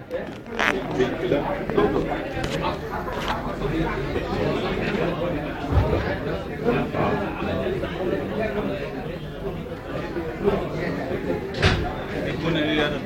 كده يكون ايه انا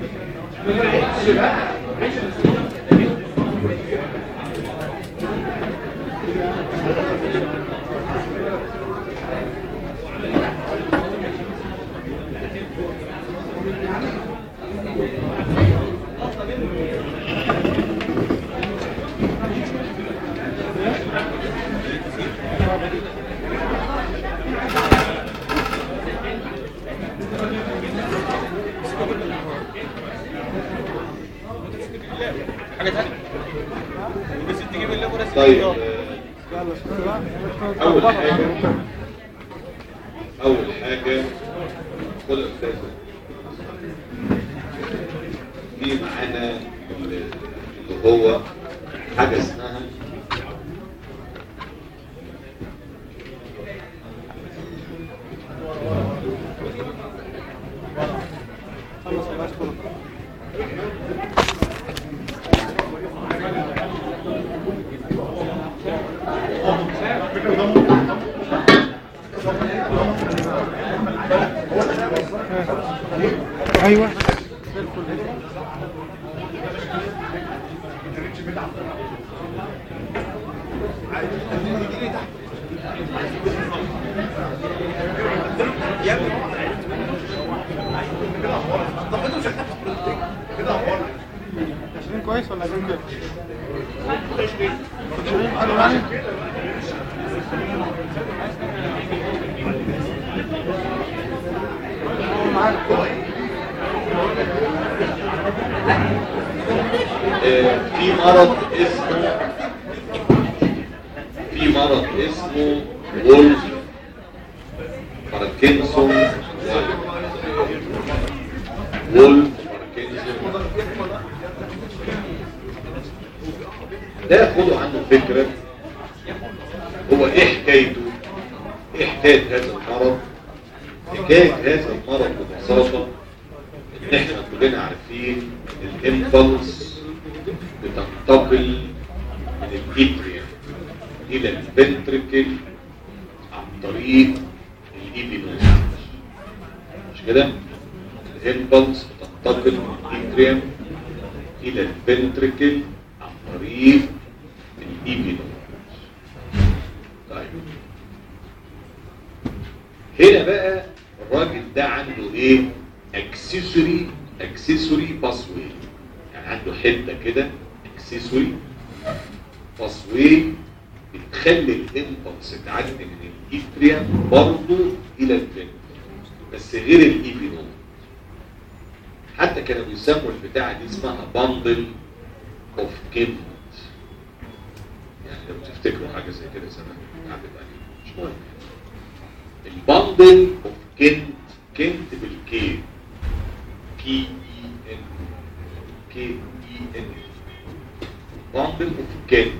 حاجه ثانيه بس تجيب الليبر طيب آه، اول حاجه اول حاجه خد يا استاذ في معانا اللي هو حاجه اسمها ايوه عشرين كويس ولا عشرين كده؟ عشرين حلو يعني؟ آه، في مرض اسمه في مرض اسمه وولف باركنسون وولف باركنسون ده خدوا عنه فكرة هو ايه حكايته ايه حكاية هذا المرض حكاية هذا المرض ببساطة ان احنا كلنا عارفين الامبلس بتنتقل من الاتريا الى الفنتركل عن طريق الايبينوس مش كده الامبلس بتنتقل من الاتريا الى الفنتركل عن طريق الايبينوس طيب هنا بقى الراجل ده عنده ايه اكسسوري اكسسوري باسوي يعني عنده حته كده اكسسوري باسوي بتخلي الامبلس تعدي من الاتريا برضه الى الفنتر بس غير الايبينول حتى كانوا بيسموا البتاعه دي اسمها باندل اوف كيمت يعني لو تفتكروا حاجه زي كده زمان عدت عليكم مش مهم الباندل اوف كنت كنت بالكي كي اي ان كي اي ان باندل اوف كنت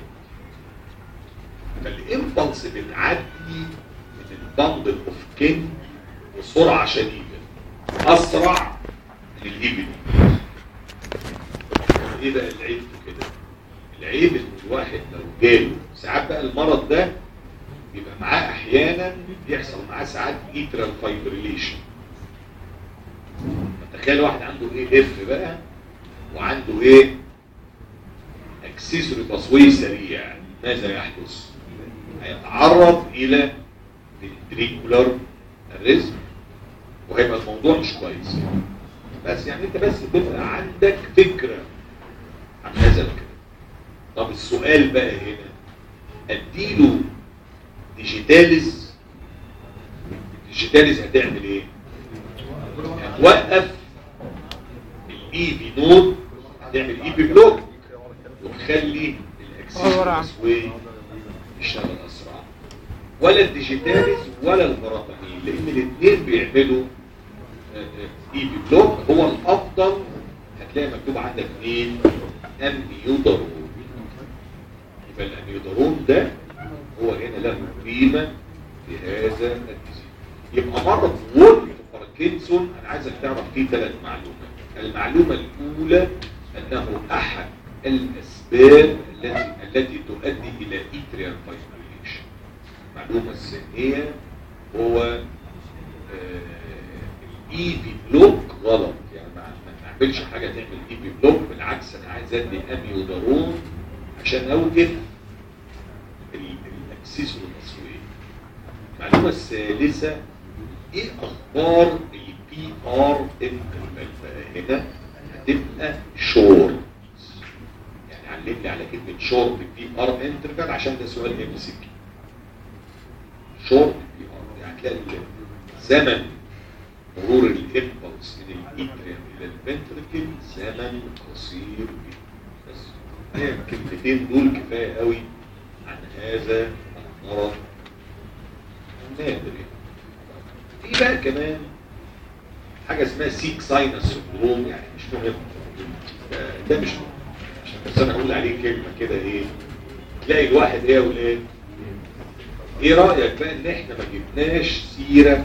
فالامبلس بتعدي من الباندل اوف كنت بسرعه شديده اسرع من الايبن ايه بقى العيب في كده العيب ان الواحد لو جاله ساعات بقى المرض ده بيبقى معاه احيانا بيحصل معاه ساعات ايترال فايبريليشن تخيل واحد عنده ايه اف بقى وعنده ايه اكسسوري تصوير سريع ماذا يحدث هيتعرض الى فنتريكولار الرزق وهيبقى الموضوع مش كويس بس يعني انت بس تبقى عندك فكره عن هذا الكلام طب السؤال بقى هنا اديله ديجيتاليز الديجيتاليز هتعمل ايه هتوقف الاي بي نود هتعمل اي بي بلوك وتخلي الاكسس واي يشتغل اسرع ولا الديجيتاليز ولا البراتامين لان الاثنين بيعملوا اي بي بلوك هو الافضل هتلاقي مكتوب عندك مين اميودارون يبقى الاميودارون ده هو هنا له قيمة في هذا الجزء يبقى مرض وولف باركنسون انا عايزك تعرف فيه ثلاث معلومات المعلومة الاولى انه احد الاسباب التي التي تؤدي الى اتريال فايبريليشن المعلومه الثانيه هو الاي في بلوك غلط يعني ما ما تعملش حاجه تعمل اي في بلوك بالعكس انا عايز ادي اميودارون عشان اوجد الاكسيس والتصوير المعلومه الثالثه ايه اخبار البي ار انترفال هنا هتبقى شورت يعني علمني على كلمه شورت بي ار انترفال عشان ده سؤال ام سي كيو شورت بي ار يعني هتلاقي زمن مرور الامبلس من الاتريم الى الفنتركل زمن قصير جدا بس هي الكلمتين دول كفايه قوي عن هذا المرض النادر يعني. في بقى كمان حاجه اسمها سيك ساينس سندروم يعني مش مهم ده, ده مش مهم عشان بس انا اقول عليه كلمه كده ايه تلاقي الواحد ايه يا ولاد ايه رايك بقى ان احنا ما جبناش سيره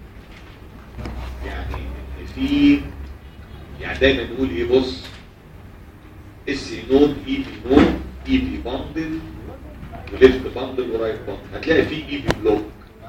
يعني ان في يعني دايما نقول ايه بص اس اي نود اي في نود اي في باندل وليفت باندل ورايت باندل هتلاقي في اي في بلوك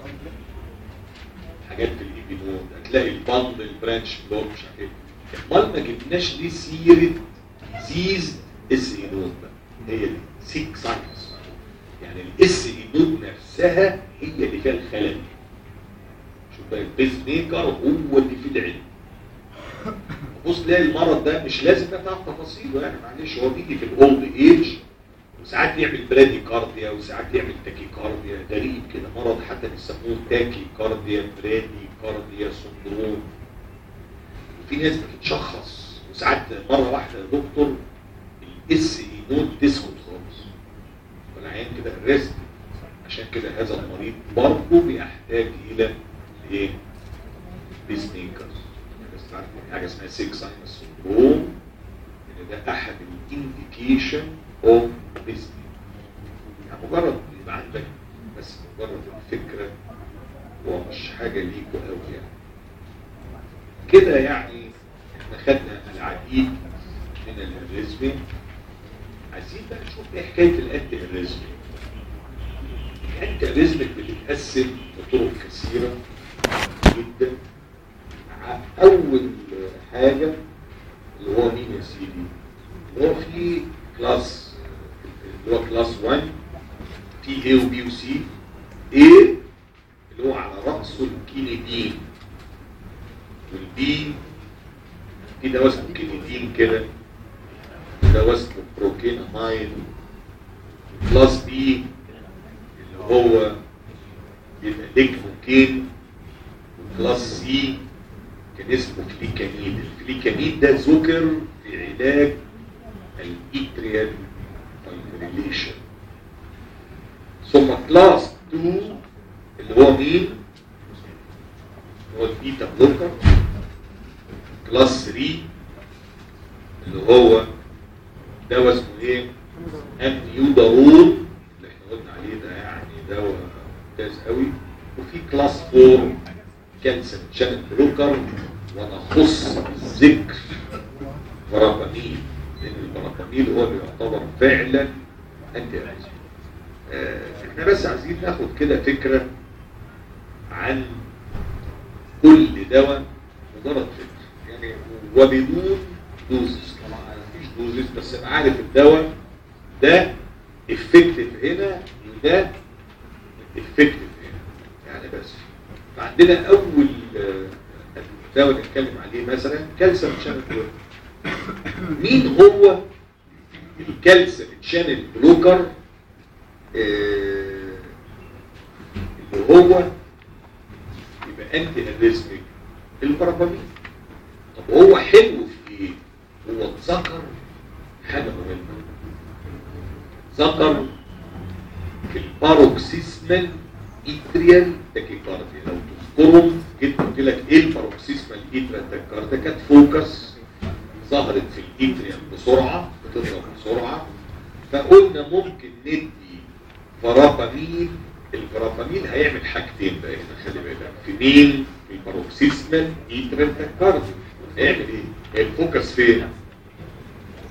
حاجات في الاي في نود هتلاقي الباندل برانش بلوك مش عارف ايه امال ما جبناش ليه سيره ديزيز اس اي نود بقى هي دي سيك ساينس يعني الاس اي نود نفسها هي اللي فيها الخلل شوف بقى البيس ميكر هو اللي فيه العلم بص تلاقي المرض ده مش لازم تعرف تفاصيله يعني معلش هو بيجي في الاولد ايج وساعات يعمل برادي كارديا وساعات يعمل تاكي كارديا غريب كده مرض حتى بيسموه تاكي كارديا برادي كارديا سندروم وفي ناس بتتشخص وساعات مره واحده يا دكتور الاس اي نود تسكت خالص والعين كده الريست عشان كده هذا المريض برضه بيحتاج الى ايه؟ بيس ميكرز بس عارف حاجه اسمها سيك ساينس سندروم ان ده احد الانديكيشن اوف بيس يعني مجرد يبقى عندك بس مجرد الفكره ومش حاجه ليكوا قوي يعني كده يعني احنا خدنا العديد من الاريزمي عايزين بقى نشوف ايه حكايه الانتي اريزمي الانتي اريزمي بتتقسم بطرق كثيره جدا اول حاجه اللي هو مين يا سيدي اللي هو في كلاس اللي هو كلاس 1 في A وبي وسي A اللي هو على رأسه الكينيدين والبي في دواء اسمه كينيدين كده دواء اسمه بروكيناماين كلاس بي اللي هو يبقى ليكفوكين كلاس سي كان اسمه فليكاميد الفليكاميد ده ذكر في علاج الاتريال فايبريليشن ثم كلاس 2 اللي هو مين؟ هو البيتا بلوكر كلاس 3 اللي هو دواء اسمه ايه؟ اميودارون اللي احنا قلنا عليه ده يعني دواء ممتاز قوي وفي كلاس 4 كانسر شانل بلوكر ونخص ذكر برابامين لان البرابامين هو اللي يعتبر فعلا انتي اريزمي احنا بس عايزين ناخد كده فكره عن كل دواء مجرد فكره يعني وبدون دوزز طبعا مفيش دوزز بس ابقى عارف الدواء ده افكتيف هنا وده افكتيف هنا يعني بس فعندنا اول دواء نتكلم عليه مثلا كالسيوم شانل بلوكر مين هو الكالسيوم شانل بلوكر آه اللي هو يبقى انتي اريزميك البرابامين طب هو حلو في ايه؟ هو اتذكر حاجه مهمه ذكر في الباروكسيسمال اتريال تاكيكارديا لو تذكرهم جيت قلت لك ايه الباروكسيسمال اتريال تاكيكارديا كانت فوكس ظهرت في الاتريال بسرعه بتضرب بسرعه فقلنا ممكن ندي فرابامين الفرابامين هيعمل حاجتين بقى هنا خلي بالك في مين؟ في الباروكسيسمال اتريال تاكيكارديا هيعمل ايه؟ الفوكس فين؟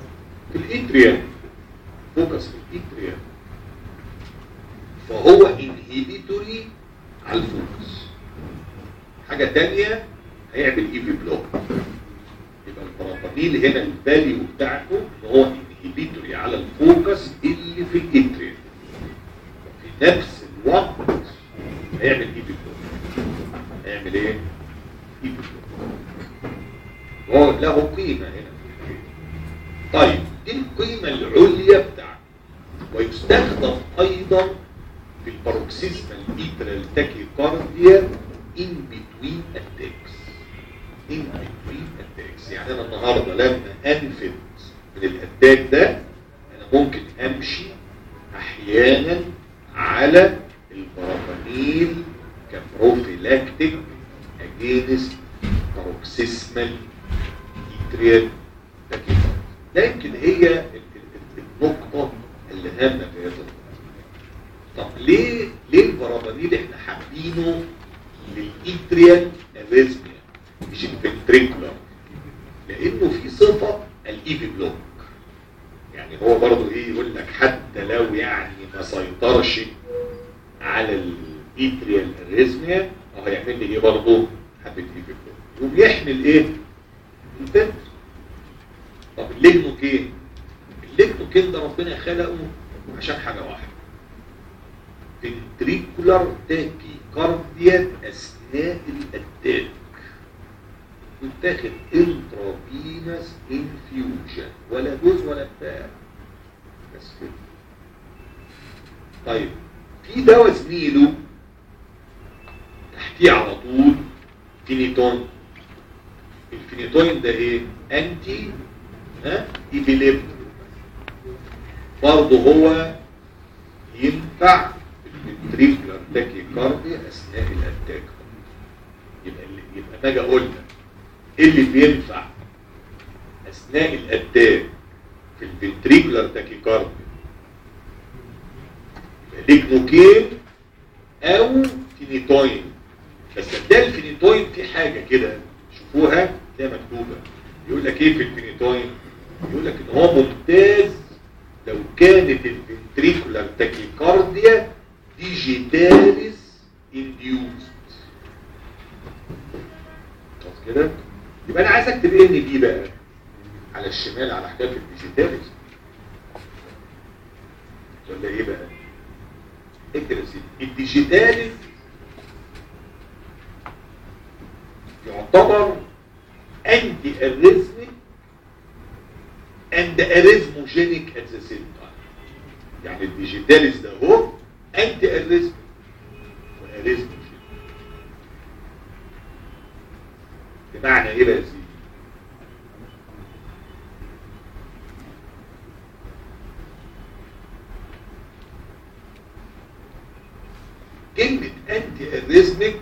الاتريا فوكس في الاتريا فهو انهيبيتوري على الفوكس حاجة تانية هيعمل ايفي بلوك يبقى البراباميل هنا الفاليو بتاعته ان هو انهيبيتوري على الفوكس اللي في الاتريا في نفس الوقت هيعمل ايفي بلوك هيعمل ايه؟ ايفي بلوك هو له قيمة هنا طيب دي القيمة العليا بتاعته ويستخدم ايضا في الباروكسيزمال ايترال تاكيكارديا in between attacks in between attacks يعني انا النهارده لما انفد من الاتاك ده انا ممكن امشي احيانا على البرابانيل كبروفيلاكتيك اجينست باروكسيزمال ايتريال تاكيكارديا لكن هي ال- ال- النقطه اللي هامه في هذا الموضوع طب ليه ليه البرابانيل احنا حابينه للإيتريال اريزميا مش الفنتريكولار لانه في صفه الايفي بلوك يعني هو برضه ايه يقول لك حتى لو يعني ما سيطرش على الايتريال اريزميا هو هيعمل لي ايه برضه حبه ايفي بلوك وبيحمي الايه الفنتر طب الليجنوكين الليجنوكين ده ربنا خلقه عشان حاجه واحده فنتريكولار تاكي كارديا اثناء الاتاك يتاخد انترافينس انفيوجن ولا دوز ولا بتاع بس كده طيب في دواء زميله تحتيه على طول فينيتون الفينيتون ده ايه انتي ها ايبيليب برضه هو ينفع في الفنتريكولار تاكيكارديا اثناء الاتاك يبقى اللي يبقى ما اجي اقول لك ايه اللي بينفع اثناء الاتاك في الفنتريكولار تاكيكارديا ليجنوكين او فينيتوين بس ده الفينيتوين في حاجه كده شوفوها زي مكتوبه يقول لك ايه في الفينيتوين يقول لك ان هو ممتاز لو كانت الفنتريكولار تاكيكارديا ديجيتاليس انديوست خلاص كده يبقى انا عايز اكتب ان دي بقى على الشمال على حكايه الديجيتاليس ولا ايه بقى اكتب يا سيدي الديجيتاليس يعتبر انتي اريزميك and arrhythmogenic at the same time يعني الديجيتاليس ده هو انتي اريزم واريزموجينيك بمعنى ايه بقى يا سيدي كلمة انتي اريزميك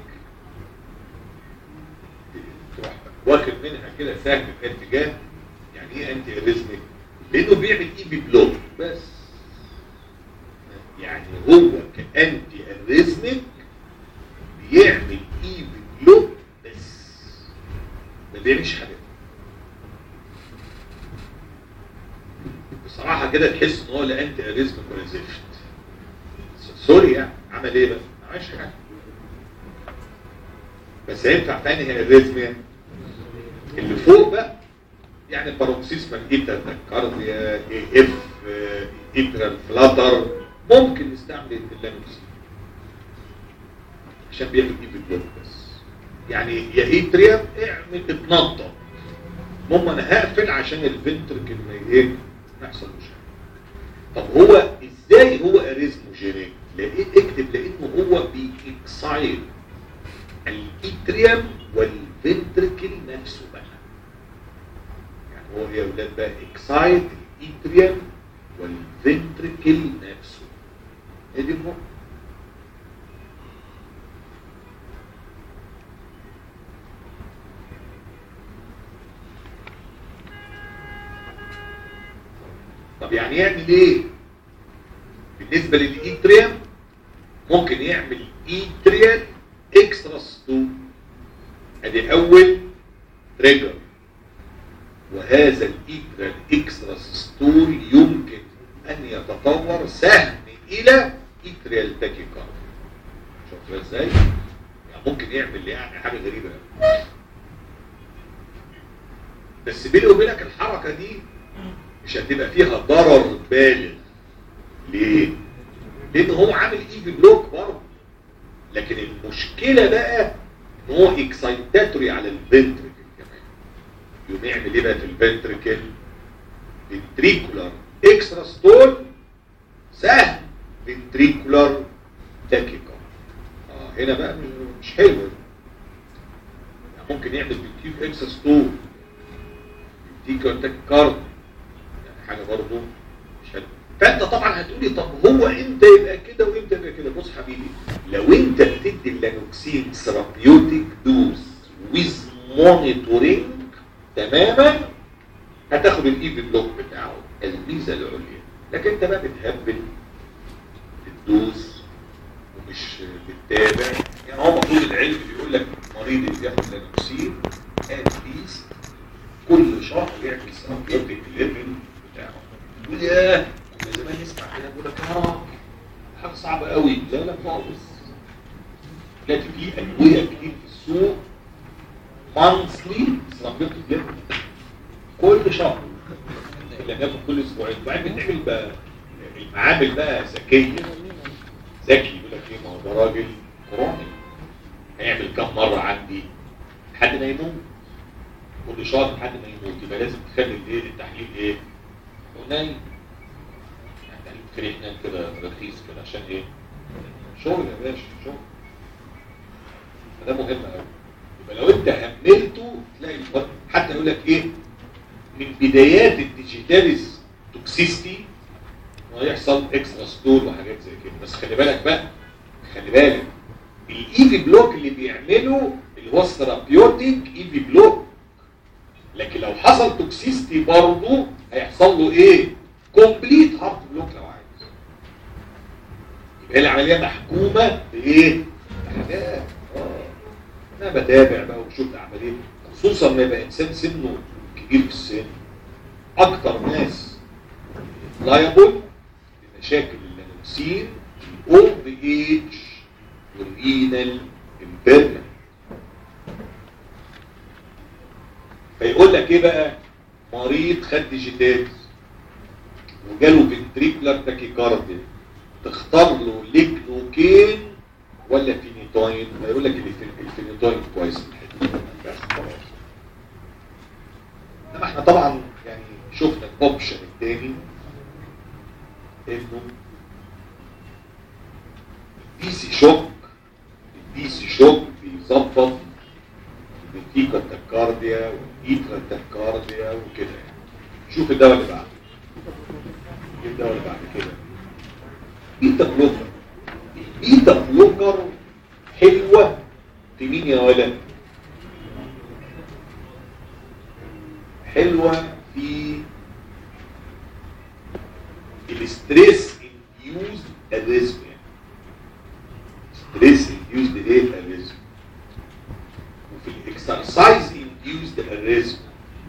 تروح واخد منها كده سهم في اتجاه يعني ايه انتي اريزميك لانه بيعمل اي بي بلوك بس يعني هو كانتي اريزميك بيعمل اي بي بلوك بس ما بيعملش حاجه بصراحه كده تحس ان هو لا انتي اريزميك ولا زفت سوري يعني عمل ايه بقى؟ ما عملش حاجه بس هينفع تاني اريزميا اللي فوق بقى يعني باروكسيسمال ايتر كارديا اي اف ايترال فلاتر ممكن نستعمل اللانوكسين عشان بيعمل اي بلوك بس يعني يا ايتريا اعمل اتنطط المهم انا هقفل عشان الفنتركل ما ايه ما يحصلوش طب هو ازاي هو اريزموجينيك لقيت اكتب لانه هو بيكسايد الاتريوم والفنتركل نفسه بقى يعني هو يا اولاد بقى اكسايد الاتريوم والفنتركل نفسه هي دي النقطه طب يعني يعمل ايه بالنسبه للاتريوم ممكن يعمل اتريال اكسترا ستو ادي اول تريجر وهذا الايترال اكسترا ستول يمكن ان يتطور سهم الى ايتريال تاكيكارد شوف ازاي يعني ممكن يعمل يعني حاجه غريبه أوي. بس بيني وبينك الحركه دي مش هتبقى فيها ضرر بالغ ليه؟ لان هو عامل ايفي بلوك برضه لكن المشكله بقى ان هو اكسايتاتوري على الفنتريكل كمان يقوم يعمل ايه بقى في الفنتريكل؟ فنتريكولار اكسترا ستول سهل فنتريكولار تاكيكا اه هنا بقى مش حلو يعني ممكن يعمل بنتيك اكسترا ستول بنتيك تاكيكارد يعني حاجه برضه مش حلوه فانت طبعا هتقولي طب هو امتى يبقى كده وامتى يبقى كده بص حبيبي لو انت بتدي اللانوكسين ثيرابيوتيك دوز ويز مونيتورنج تماما هتاخد الايفي بلوك بتاعه الميزه العليا لكن انت بقى بتهبل الدوز ومش بتتابع يعني هو المفروض العلم بيقول لك المريض اللي بياخد لانوكسين ات ليست كل شهر يعمل ثيرابيوتيك ليفل بتاعه يقول ياه كنا زمان نسمع كده يقول لك اه حاجه صعبه قوي لا لا خالص دلوقتي في ادويه كتير في السوق مانثلي ثيرابيوتيك ليفل كل شهر اللي بياخد كل اسبوعين وبعدين بتعمل بقى المعامل بقى ذكيه ذكي يقول لك ايه ما هو ده راجل كروني هيعمل كم مره عندي لحد ما يموت كل شهر لحد ما يموت يبقى لازم تخلي الايه التحليل ايه؟ قليل يعني تحليل فريحنا كده رخيص كده عشان ايه؟ شغل يا باشا شغل فده مهم قوي يبقى لو انت هملته تلاقي الفرق حتى يقول لك ايه؟ من بدايات الديجيتاليز توكسيستي ويحصل اكسترا ستول وحاجات زي كده بس خلي بالك بقى خلي بالك الايفي بلوك اللي بيعمله اللي هو الثيرابيوتيك ايفي بلوك لكن لو حصل توكسيستي برضه هيحصل له ايه كومبليت هارت بلوك لو عايز يبقى العمليه محكومه بايه بحاجات اه انا بتابع بقى وشفت عمليه خصوصا ما يبقى انسان سنه كبير في السن اكتر ناس لايبل لمشاكل اللانوكسين الاو بي اتش والرينال امبيرمنت فيقول لك ايه بقى مريض خد ديجيتالز وجاله فنتريكولار تاكيكارديا تختار له ليكنوكين ولا فينيتوين هيقول لك اللي في- الفينيتوين كويس في الحته دي. بس خلاص انما احنا طبعا يعني شفنا الاوبشن الثاني انه الدي سي شوك الدي سي شوك بيظبط الفيتيكا تاكارديا والايترا تاكارديا وكده يعني شوف الدواء اللي بعده ايه الدواء اللي بعد كده بيتا بلوكر البيتا بلوكر حلوه في مين يا ولد حلوه في الستريس انديوز اريزميا ستريس انديوز ايه اريزميا وفي الاكسرسايز انديوز اريزميا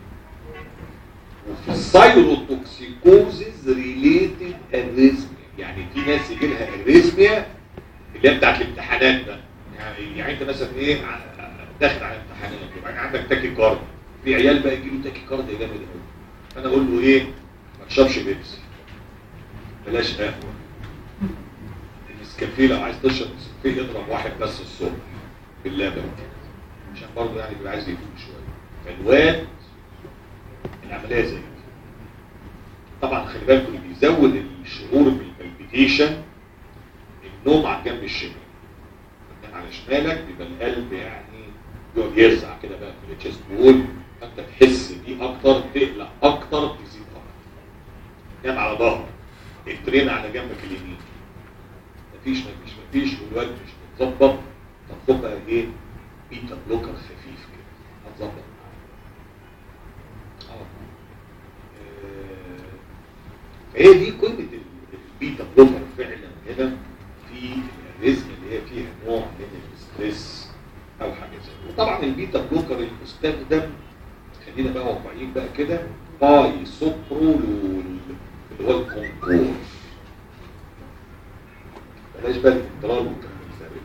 وفي السايروتوكسيكوزز ريليتد اريزميا يعني في ناس يجي لها اريزميا اللي هي بتاعت الامتحانات ده يعني يعني انت مثلا ايه ع- داخل على امتحانات وبعدين عندك تاكي كارد في عيال بقى يجي له تاكي كارد جامد قوي فانا اقول له ايه ما تشربش بيبسي بلاش قهوه النسكافيه لو عايز تشرب نسكافيه اضرب واحد بس الصبح باللبن عشان برضه يعني بيبقى عايز يفوق شويه فالواد العمليه زي كده طبعا خلي بالكم اللي بيزود الشعور بالبلبيتيشن النوم على الجنب الشمال تنام على شمالك بيبقى القلب يعني يقعد يرزع كده بقى في التشيست وول فانت تحس بيه اكتر تقلق اكتر تزيد اكتر نام على ظهرك الترين على جنبك اليمين مفيش مفيش مفيش والواد مش متظبط طب خد بقى ايه بيتا بلوكر خفيف كده هتظبط معاك اه آه، فهي دي قيمه ال- البيتا بلوكر فعلا هنا في الريزم اللي هي فيها نوع من الاستريس او حاجه زي كده وطبعا البيتا بلوكر المستخدم خلينا بقى واقعيين تلاقيك بقى كده باي سوبرولول اللي هو الكونكور بلاش بقى الانترال والكلام الفارغ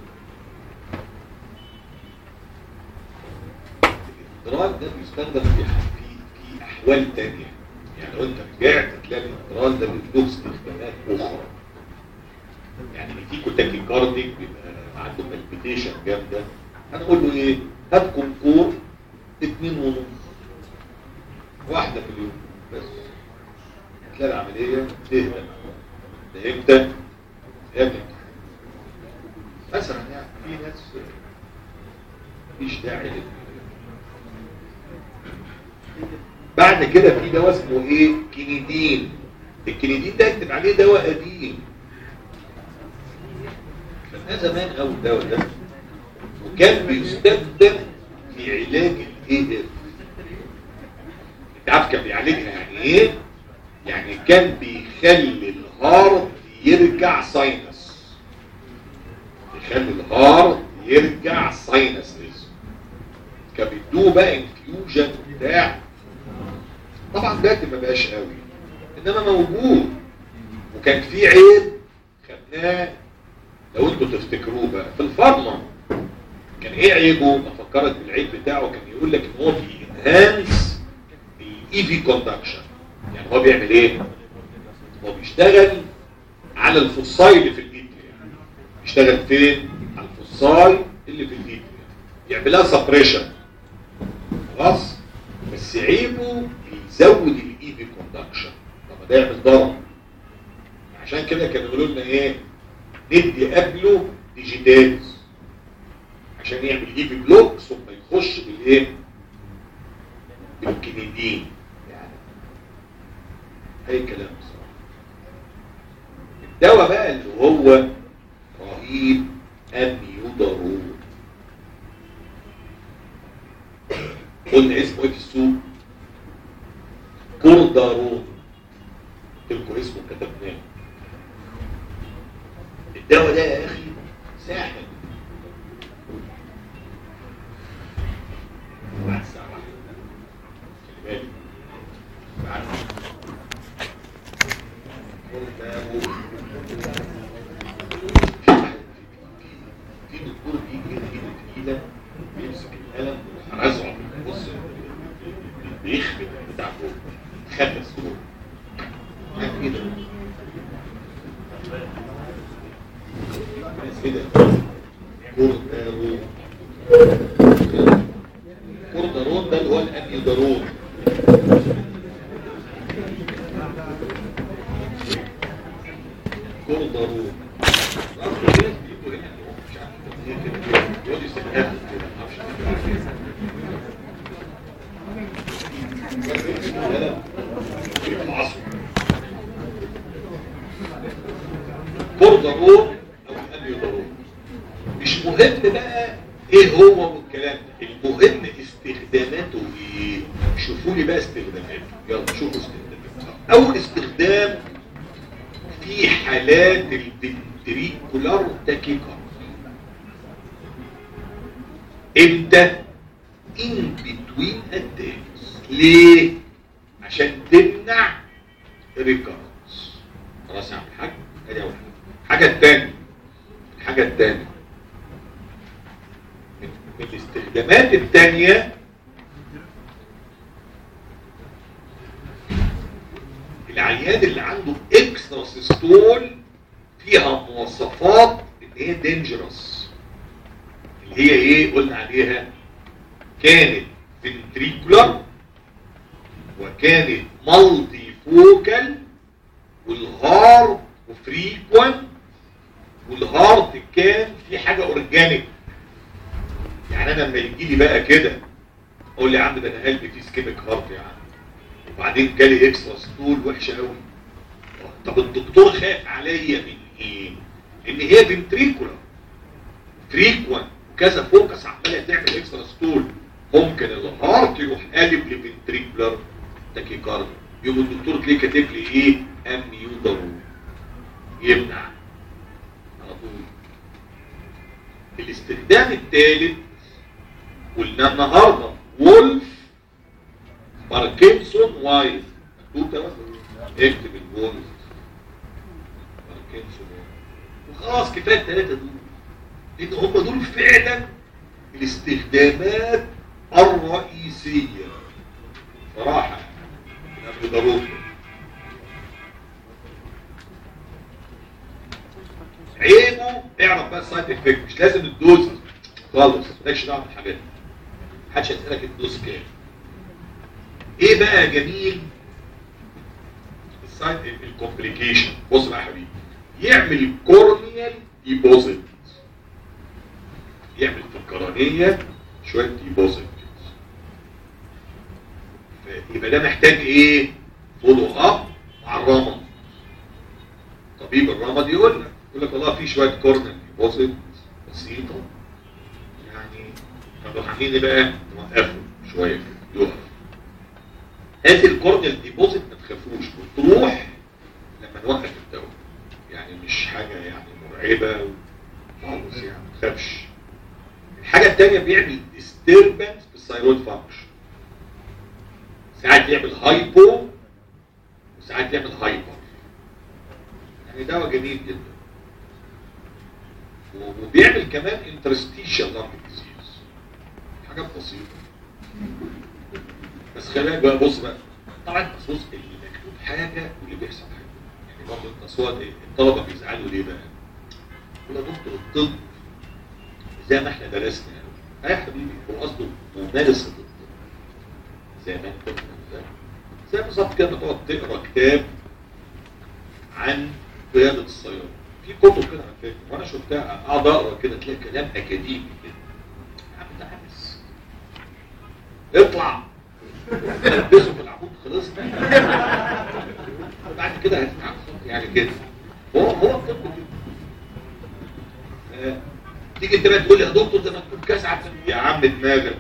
الانترال ده بيستخدم في في في احوال تانية يعني لو انت رجعت تلاقي الانترال ده له استخدامات اخرى يعني في تاكي كارديك بيبقى عنده بالبيتيشن جامده هنقول له ايه هات كونكور اتنين ونص واحده في اليوم بس تلاقي العمليه تهدى ده امتى؟ امتى؟ مثلا يعني في ناس مفيش داعي لل بعد كده في دواء اسمه ايه؟ كينيدين الكينيدين ده اكتب عليه دواء قديم كان زمان قوي الدواء ده وكان بيستخدم في علاج الاي اف انت عارف كان بيعالجها يعني ايه؟ يعني كان بيخلي الهارت يرجع ساينس يخلي الهارت يرجع ساينس كان بيدوه بقى انفيوجن بتاع طبعا دلوقتي ما بقاش قوي انما موجود وكان في عيب خدناه لو انتوا تفتكروه بقى في الفارما كان ايه عيبه افكرك بالعيب بتاعه كان يقول لك ان هو بينهانس الاي في كوندكشن يعني هو بيعمل ايه هو بيشتغل على الفصاي اللي في الاتريا بيشتغل فين على الفصاي اللي في الاتريا يعملها سبريشن خلاص بس عيبه بيزود الاي في كوندكشن طب ده يعمل ضرر عشان كده كانوا يقولوا لنا ايه ندي قبله ديجيتالز عشان يعمل اي في بلوك ثم يخش بالايه بالكنيدين يعني اي كلام بصراحه الدواء بقى اللي هو رهيب اميودارون قلنا اسمه ايه في السوق كوردارون تلكوا اسمه كتبناه الدواء ده يا اخي ساحر بعد ساعة واحدة خلي بالك بعد في دكتور بيجي ايده تقيلة بيمسك القلم ويرزعه بص بيخبط بتاع فوق خبز فوق كده كده كوردارون كوردارون ده اللي هو الانيودارون كوردارون كوردارون او الانيودارون مش مهم بقى ايه هو والكلام ده المهم استخداماته ايه شوفوا لي بقى استخداماته يلا شوفوا استخداماته اول استخدام في حالات الفنتريكولار تاكيكارد امتى ان بتوين اتاكس ليه عشان تمنع ريكارنس خلاص يا عم الحاج ادي اول حاجه الحاجه الثانيه الحاجه الثانيه من من الاستخدامات الثانيه العيان اللي عنده اكسترا سيستول فيها مواصفات ان هي دينجرس اللي هي ايه قلنا عليها كانت فنتريكولار وكانت مالتي فوكال والهارت وفريكوانت والهارت كان في حاجه اورجانيك يعني انا لما يجي لي بقى كده اقول لي يا عم ده انا قلبي فيه سكيميك هارت يا عم وبعدين جالي اكسترا ستول وحشه قوي طب الدكتور خاف عليا من ايه؟ ان هي فنتريكولار فريكوانت وكذا فوكس عماله تعمل اكسترا ستول ممكن الهارت يروح قالب لفنتريكولار تاكيكارد يوم الدكتور تلاقيه كاتب لي ايه؟ اميودارو يمنع على طول الاستخدام الثالث قلنا النهارده وولف باركنسون وايز مكتوب ده بس. اكتب البونز باركنسون وخلاص كفايه الثلاثه دول لان هم دول فعلا الاستخدامات الرئيسيه صراحه يعني ضروري عيبه اعرف بقى السايد افكت مش لازم الدوز خالص مالكش دعوه بالحاجات دي محدش هيسالك الدوز كام ايه بقى يا جميل السايد الكومبليكيشن بص بقى يا حبيبي يعمل كورنيال ديبوزيت يعمل في القرنيه شويه ديبوزيت يبقى ده محتاج ايه فولو اب مع الرمد طبيب الرمد يقول لك يقول لك والله في شويه كورنيال ديبوزيت بسيطه يعني نروح عاملين ايه بقى نوقفه شويه كده يقف هذه الكورنيال ديبوزيت ما تخافوش بتروح لما نوقف الدواء يعني مش حاجه يعني مرعبه خالص يعني ما تخافش الحاجه الثانيه بيعمل ديستربنس في الثايرويد فانكشن ساعات يعمل هايبو وساعات يعمل هايبر يعني دواء جميل جدا وبيعمل كمان انترستيشال لانج ديزيز حاجات بسيطه بس خلي بالك بقى بص بقى طبعا بص بص اللي مكتوب حاجه واللي بيحصل حاجه يعني برضه انت صوت الطلبه بيزعلوا ليه بقى؟ يقول يا دكتور الطب زي ما احنا درسنا اه يا حبيبي هو قصده ممارسه الطب زي ما انت بتقول. زي بالظبط كده تقعد تقرا كتاب عن قياده السياره في كتب كده على فكره وانا شفتها اقعد اقرا كده تلاقي كلام اكاديمي كده يا عم ده عبس اطلع لبسه في العمود خلصنا بعد كده هتتعب يعني كده هو هو الطب كده آه، تيجي انت بقى تقول لي يا دكتور ده مكتوب كاس عسل يا عم دماغك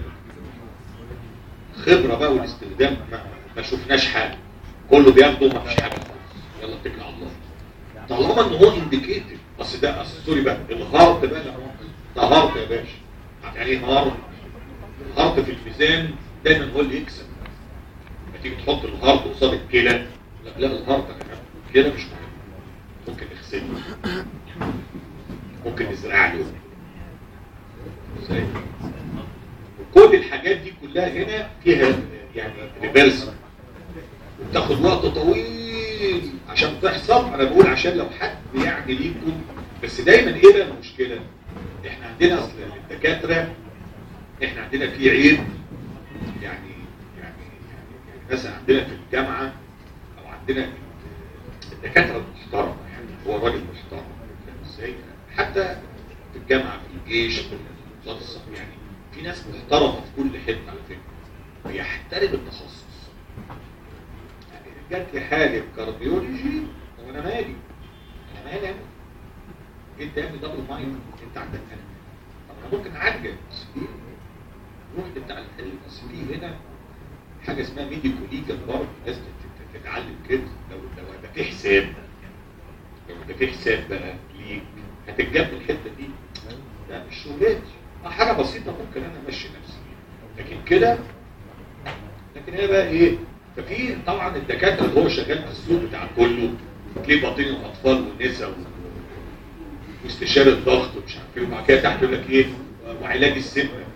خبره بقى والاستخدام ما, ما شفناش حاجه كله بياخده ما فيش حاجه خالص يلا اتكل على الله طالما ان هو انديكيتد اصل ده اصل سوري بقى الهارت بقى لا ده هارت يا باشا عارف يعني ايه هارت الهارت في الميزان دايما هو اللي يكسب لما تيجي تحط الهارت قصاد الكلى لا لا الهارت يا جماعه الكلى مش مهم ممكن نغسله ممكن نزرع له ازاي وكل الحاجات دي كلها هنا فيها يعني ريفرس وبتاخد وقت طويل عشان تحصل انا بقول عشان لو حد يعني ليكم بس دايما ايه بقى المشكله احنا عندنا اصل الدكاتره احنا عندنا في عيب يعني يعني يعني, يعني مثلا عندنا في الجامعه او عندنا الدكاتره المحترمه يعني هو راجل محترم فاهم ازاي حتى في الجامعه في الجيش في وزاره الصحه يعني في ناس محترمه في كل حته على فكره بيحترم التخصص يعني جات لي حاله كارديولوجي طب انا مالي انا مالي انا انت يا ابني دبل مايند انت عندك انا طب انا ممكن اعالجك روح بتاع الحل بس في هنا حاجه اسمها ميديكو ليجال برضه لازم تت- تتعلم كده لو لو هيبقى في حساب لو هيبقى في حساب بقى ليك هتتجاب الحته دي لا مش شغلاتي آه، حاجه بسيطه ممكن انا امشي نفسي لكن كده لكن هي بقى ايه ففي طبعا الدكاتره اللي هو شغال في السوق بتاع كله تلاقيه باطني واطفال ونساء و- واستشاره الضغط ومش عارف ايه وبعد كده تحت يقول لك ايه وعلاج السمنه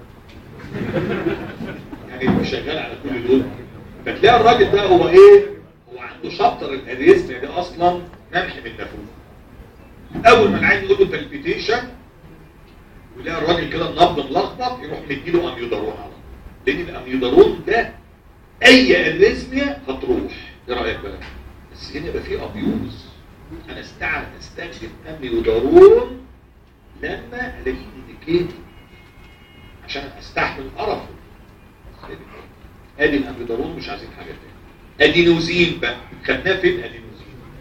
يعني شغال على كل دول فتلاقي الراجل ده هو ايه هو عنده شابتر الاريزميا ده اصلا ممح من نافوخ اول ما العين يقول له بالبيتيشن ويلاقي الراجل كده النبض ملخبط يروح مديله اميودارون على طول لان الاميودارون ده اي اريزميا هتروح ايه رايك بقى بس هنا يبقى فيه ابيوز انا استعمل استخدم اميودارون لما الاقيه انديكيتد عشان استحمل قرفه ادي الاميودارون مش عايزين حاجه تاني ادينوزين بقى خدناه فين ادينوزين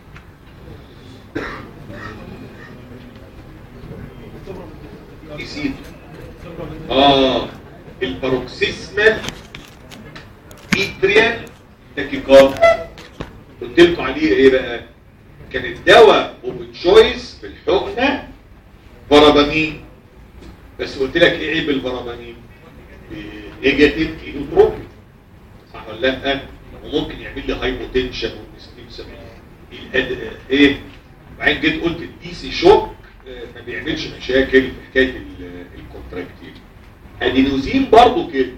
نسيت اه الباروكسيسمال ايتريال تاكيكارد قلت لكم عليه ايه بقى كان الدواء اوبن تشويس في الحقنه برابامين بس قلت لك ايه عيب البرابامين نيجاتيف كيلوتروبي صح صح ولا لا وممكن يعمل لي هايبوتنشن والستيم الأد... ايه وبعدين جيت قلت الدي سي شوك آه، ما بيعملش مشاكل في حكايه الكونتراكتيل ادينوزين برضو كده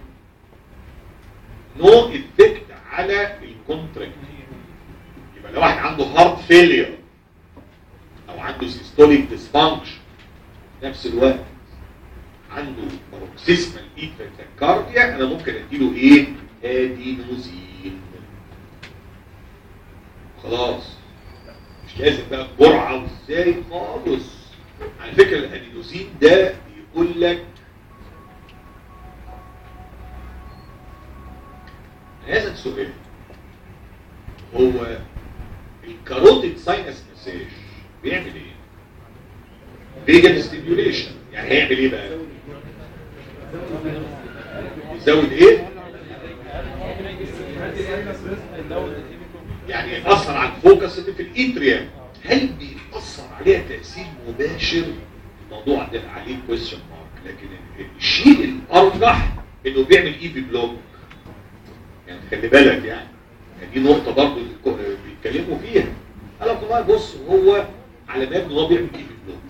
نو افكت على الكونتراكتيل يبقى لو واحد عنده هارت فيلير او عنده سيستوليك ديسفانكشن نفس الوقت عنده باروكسيسمال ايتراكارديا انا ممكن اديله ايه ادينوزين خلاص مش لازم بقى بجرعه وازاي خالص على فكره الادينوزين ده بيقول لك هذا السؤال هو الكاروتيد ساينس مساج بيعمل ايه؟ فيجن ستيميوليشن يعني هيعمل ايه بقى؟ يزود ايه؟ يعني يأثر على الفوكس اللي في الاتريم هل بيأثر عليها تأثير مباشر الموضوع ده عليه كويستشن مارك لكن الشيء الأرجح انه بيعمل اي بي بلوك يعني خلي بالك يعني يعني دي نقطة برضه اللي بيتكلموا فيها قال لك والله بص هو على ما يبدو هو بيعمل اي بي بلوك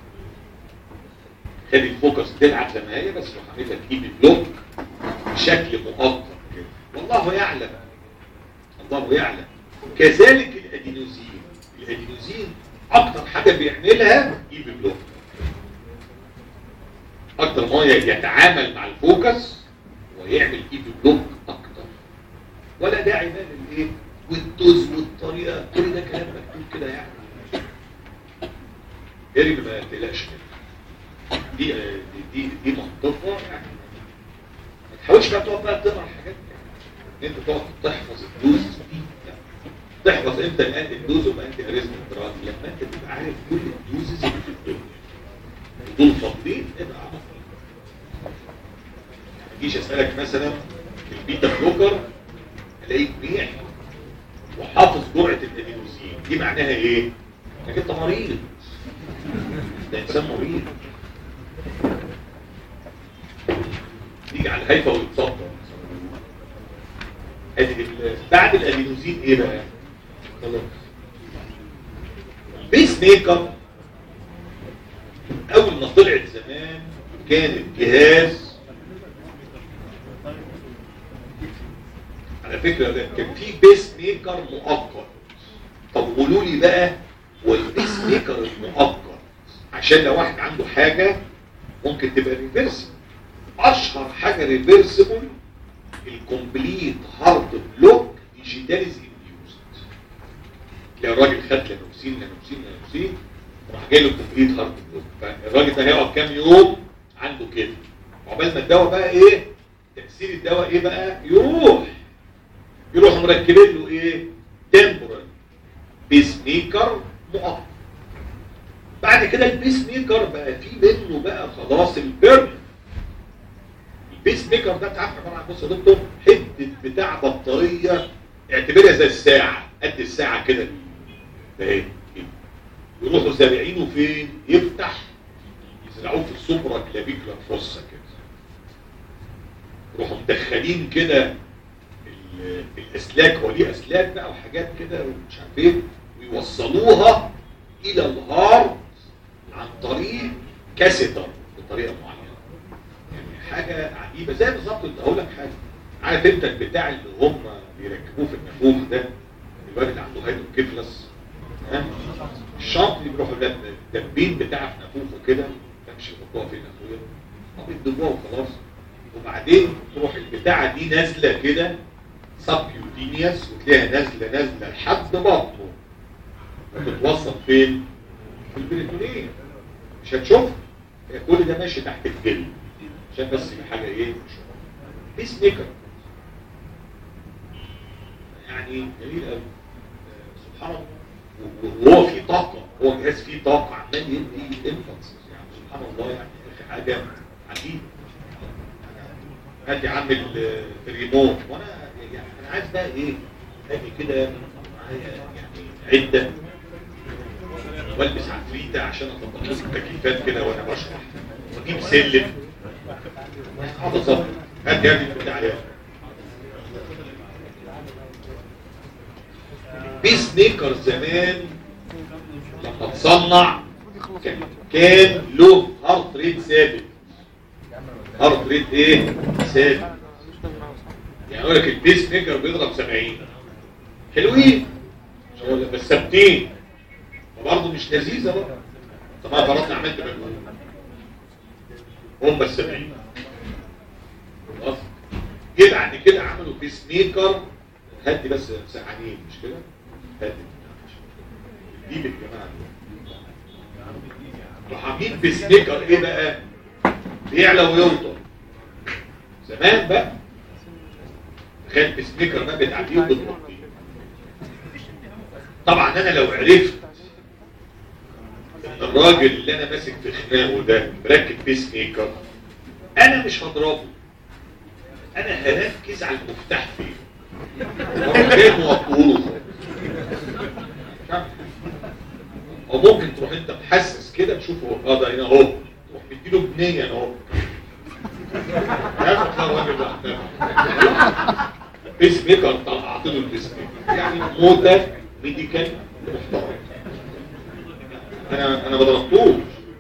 خلي الفوكس تلعب زي ما هي بس لو عملت لك اي بي بلوك بشكل مؤقت كده والله يعلم الله يعلم كذلك الادينوزين الادينوزين اكتر حاجة بيعملها اي بي بلوك اكتر ما يتعامل مع الفوكس ويعمل اي بي بلوك اكتر ولا داعي بقى للايه والدوز والطريقه كل ده كلام مكتوب كده يعني ارمي ما تقلقش منه دي دي دي, دي منطقه يعني ما تحاولش بقى تقعد بقى تقرا الحاجات دي انت تقعد تحفظ الدوز دي لا. تحفظ انت الان الدوز وما انت اريزم دراج لما انت تبقى عارف كل الدوزز اللي في الدنيا دول فاضيين ابقى عارف ما تجيش اسالك مثلا البيتا بلوكر الاقيك بيحكي وحافظ جرعه الادينوزين دي معناها ايه؟ انك انت مريض ده انسان مريض يجي على الهيفا ويتصدر ادي ال- بعد الادينوزين ايه بقى؟ خلاص البيس ميكر اول ما طلعت زمان كان الجهاز على فكرة ده كان في بيس ميكر مؤقت طب قولوا لي بقى هو البيس ميكر المؤقت عشان لو واحد عنده حاجة ممكن تبقى ريفرسبل اشهر حاجة ريفرسبل الكومبليت هارت بلوك ديجيتاليز انديوست تلاقي الراجل خد لانوكسين لانوكسين لانوكسين راح جاي له كومبليت هارت بلوك فالراجل ده هيقعد كام يوم عنده كده عقبال ما الدواء بقى ايه تأثير الدواء ايه بقى يروح يروح مركبين له ايه تمبرال بيس ميكر مؤقت بعد كده البيس ميكر بقى في منه بقى خلاص البيرن البيس ميكر ده تعرف عباره عن بص يا دكتور حته بتاع بطاريه اعتبرها زي الساعه قد الساعه كده ده ايه كده. يروحوا زارعينه فين يفتح يزرعوه في السوبرا كلافيكولا فوسا كده يروحوا مدخلين كده ال- الاسلاك هو ليه اسلاك بقى وحاجات كده ومش عارف ايه ويوصلوها الى الهارت عن طريق كاسيتر بطريقه معينه يعني حاجه عجيبه زي بالظبط انت هقول لك حاجه عارف انت البتاع اللي هم بيركبوه في النافوخ ده الواد اللي عنده هيدروكيفلس ها الشنط اللي بيروحوا لاب- الدبين بتاع في نافوخه كده مش يحطوها فين اخويا ما بيدوها وخلاص وبعدين تروح البتاعه دي نازله كده سبكيوتينيوس وتلاقيها نازله نازله لحد بطنه وتتوصل فين؟ في البريتونيه مش هتشوف كل ده ماشي تحت الجلد عشان بس حاجه ايه بيس ميكر يعني جميل قوي سبحان الله و- وهو في طاقه هو جهاز فيه طاقه عمال يدي انفلس يعني سبحان الله يعني يا اخي حاجه عجيبه هات يا عم ال- الريموت وانا يعني انا عايز بقى ايه اجي كده معايا يعني عده والبس عفريته عشان اطبق لكم التكييفات كده وانا بشرح واجيب سلم اه بالظبط هات يا ابني البتاع يا البيس ميكر زمان لما تصنع كان, كان له هارت ريت ثابت هارت ريت ايه ثابت يعني اقول لك البيس ميكر بيضرب 70 حلوين مش هقول لك بس ثابتين فبرضه مش لذيذه بقى طبعا فرضنا عملت مجهود هم بس 70 خلاص جه بعد كده عملوا بيس ميكر هدي بس ساعتين مش كده هدي دي بالجماعه راح عاملين بيس ميكر ايه بقى بيعلى ويوطى زمان بقى تخيل بيس ميكر ده بتعديه وتضرب فيه طبعا انا لو عرفت ان الراجل اللي انا ماسك في خناقه ده مركب بيس ميكر انا مش هضربه انا هركز على المفتاح فين غير موطوله او ممكن تروح انت محسس كده تشوف هو اه ده هنا اهو تروح مديله بنيه اهو يا اخي الراجل ده بيس ميكر طلعت له البيس ميكر يعني موتة ميديكال محترم انا انا ما ضربتوش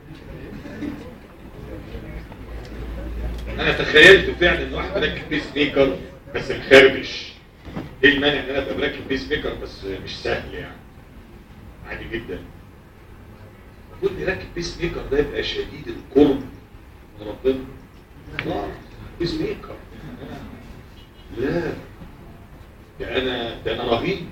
انا تخيلت فعلا ان واحد مركب بيس ميكر بس مخربش ايه المانع ان انا ابقى مركب بيس ميكر بس مش سهل يعني عادي جدا المفروض يركب بيس ميكر ده يبقى شديد القرب من ربنا لا بيس ميكر لا ده انا ده انا رهيب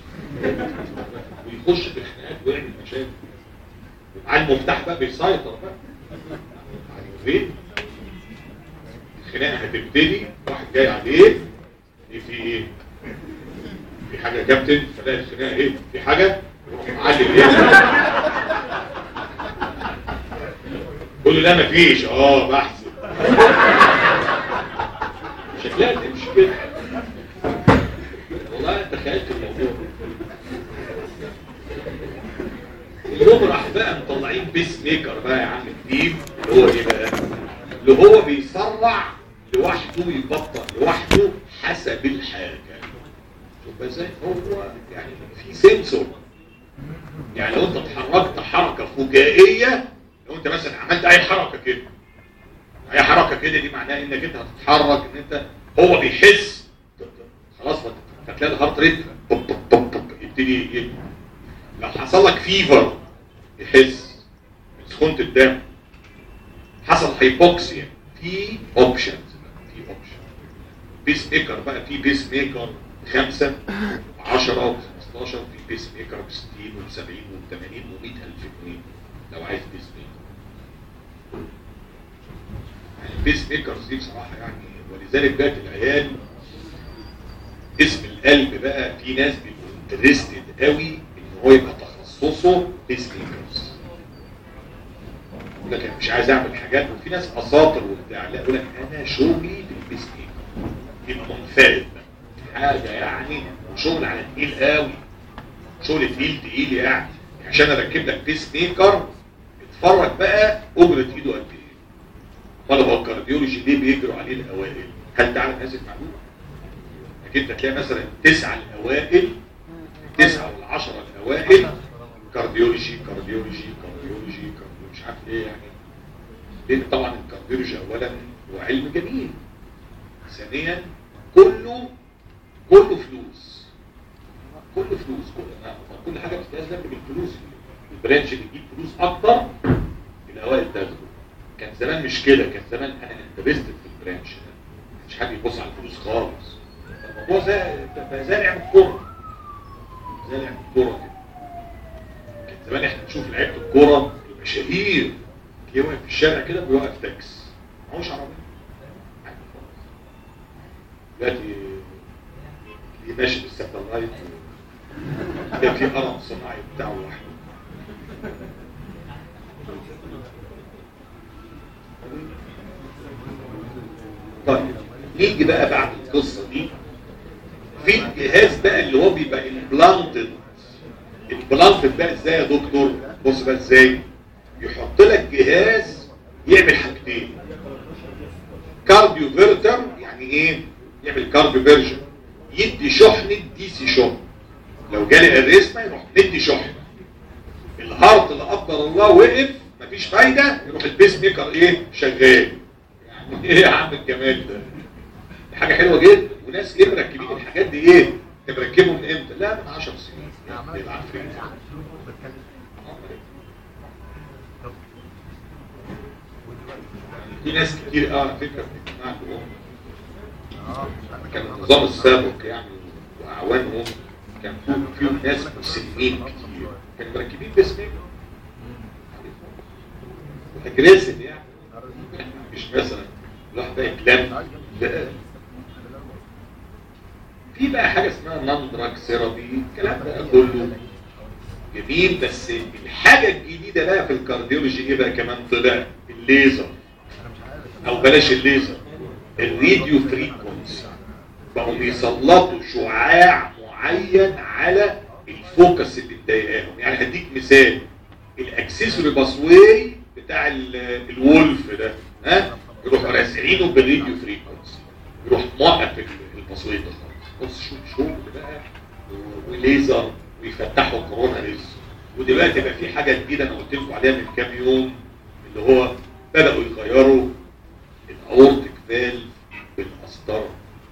ويخش في الخناقات ويعمل مشاكل معاه المفتاح بقى بيسيطر بقى يعني فين الخناقه هتبتدي واحد جاي عليه ايه في ايه في حاجه يا كابتن فلاقي الخناقه ايه في حاجه يروح معلم ايه قول له لا مفيش اه بحسب شكلها تمشي كده والله انت تخيلت الموضوع اليوم راح بقى مطلعين بيس ميكر بقى يا عم جديد اللي هو ايه بقى اللي هو بيسرع لوحده ويبطأ لوحده حسب الحاجة شوف ازاي هو يعني في سنسور يعني لو انت اتحركت حركة فجائية لو انت مثلا عملت اي حركة كده اي حركة كده دي معناها انك انت هتتحرك ان انت هو بيحس خلاص هتلاقي الهارت ريت طب طب طب طب يبتدي يبتدي. لو حصل لك فيفر يحس سخونة الدم حصل هايبوكسيا في اوبشنز في اوبشن بيس ميكر بقى في بيس ميكر خمسة 10 و15 في بيس ميكر ب 60 و 70 و 80 و 100 الف جنيه لو عايز بيس ميكر يعني البيس ميكرز دي بصراحة يعني ولذلك بقت العيال اسم القلب بقى في ناس بيبقوا انترستد قوي ان هو يبقى تخصصه بيس ميكرز يقول لك انا مش عايز اعمل حاجات وفي ناس اساطر وبتاع لا يقول لك انا شغلي في البيس ميكر يبقى منفرد بقى حاجه يعني وشغل على تقيل قوي شغل تقيل تقيل يعني عشان اركب لك بيس ميكر اتفرج بقى اجره ايده قد ايه امال هو الكارديولوجي ليه بيجروا عليه الاوائل هل تعلم هذه المعلومه اكيد هتلاقي مثلا تسعه الاوائل تسعه والعشره الاوائل كارديولوجي كارديولوجي كارديولوجي كارديولوجي مش عارف ايه يعني لان طبعا الكارديولوجي اولا هو علم جميل ثانيا كله كله فلوس كله فلوس كل كل حاجه بتتقاس لك بالفلوس البرانش اللي بيجيب فلوس اكتر الاوائل تاخده كان زمان مش كده كان زمان انا انتبست في البرانش ده مش حد يبص على الفلوس خالص الموضوع زي بقى زي لعب الكوره زي لعب الكوره كده كان زمان احنا نشوف لعيبه الكوره المشاهير تلاقيه واقف في الشارع كده بيوقف تاكس معهوش عربيه عادي خالص. دلوقتي تلاقيه ماشي بالساتلايت ده في قرن صناعي بتاعه لوحده طيب نيجي بقى بعد القصة دي في الجهاز بقى اللي هو بيبقى امبلانتد امبلانتد بقى ازاي يا دكتور بص بقى ازاي يحط لك جهاز يعمل حاجتين كارديو فيرتر يعني ايه يعمل كارديو فيرجن يدي شحنة دي سي شحن لو جالي اريزما يروح ندي شحنه الهارت لا قدر الله وقف مفيش فايده يروح البيس ميكر ايه شغال يعني ايه يا عم الجمال ده دي حاجه حلوه جدا وناس ايه مركبين الحاجات دي ايه انت مركبه من امتى لا من 10 سنين يعني العفريت في ناس كتير اه على فكره في الجماعه دول كان النظام السابق يعني واعوانهم كان فيهم ناس مسنين كتير كانوا مركبين باسمين اجريسيف يعني مش مثلا الواحد بقى يتلم لا. في بقى حاجه اسمها نون دراج ثيرابي الكلام ده كله جميل بس الحاجه الجديده بقى في الكارديولوجي ايه بقى كمان طلع الليزر او بلاش الليزر الراديو فريكونسي بقوا بيسلطوا شعاع معين على الفوكس اللي مضايقاهم يعني هديك مثال الاكسسوري باسواي بتاع ال- الولف ده ها يروح راسعينه بالراديو فريكونسي يروح موقف الباسواي ده خالص بص شوف شغل بقى و- وليزر ويفتحوا كورونا ليزر ودلوقتي بقى في حاجه جديده انا قلت لكم عليها من كام يوم اللي هو بداوا يغيروا الاورتيك فالف بالقسطره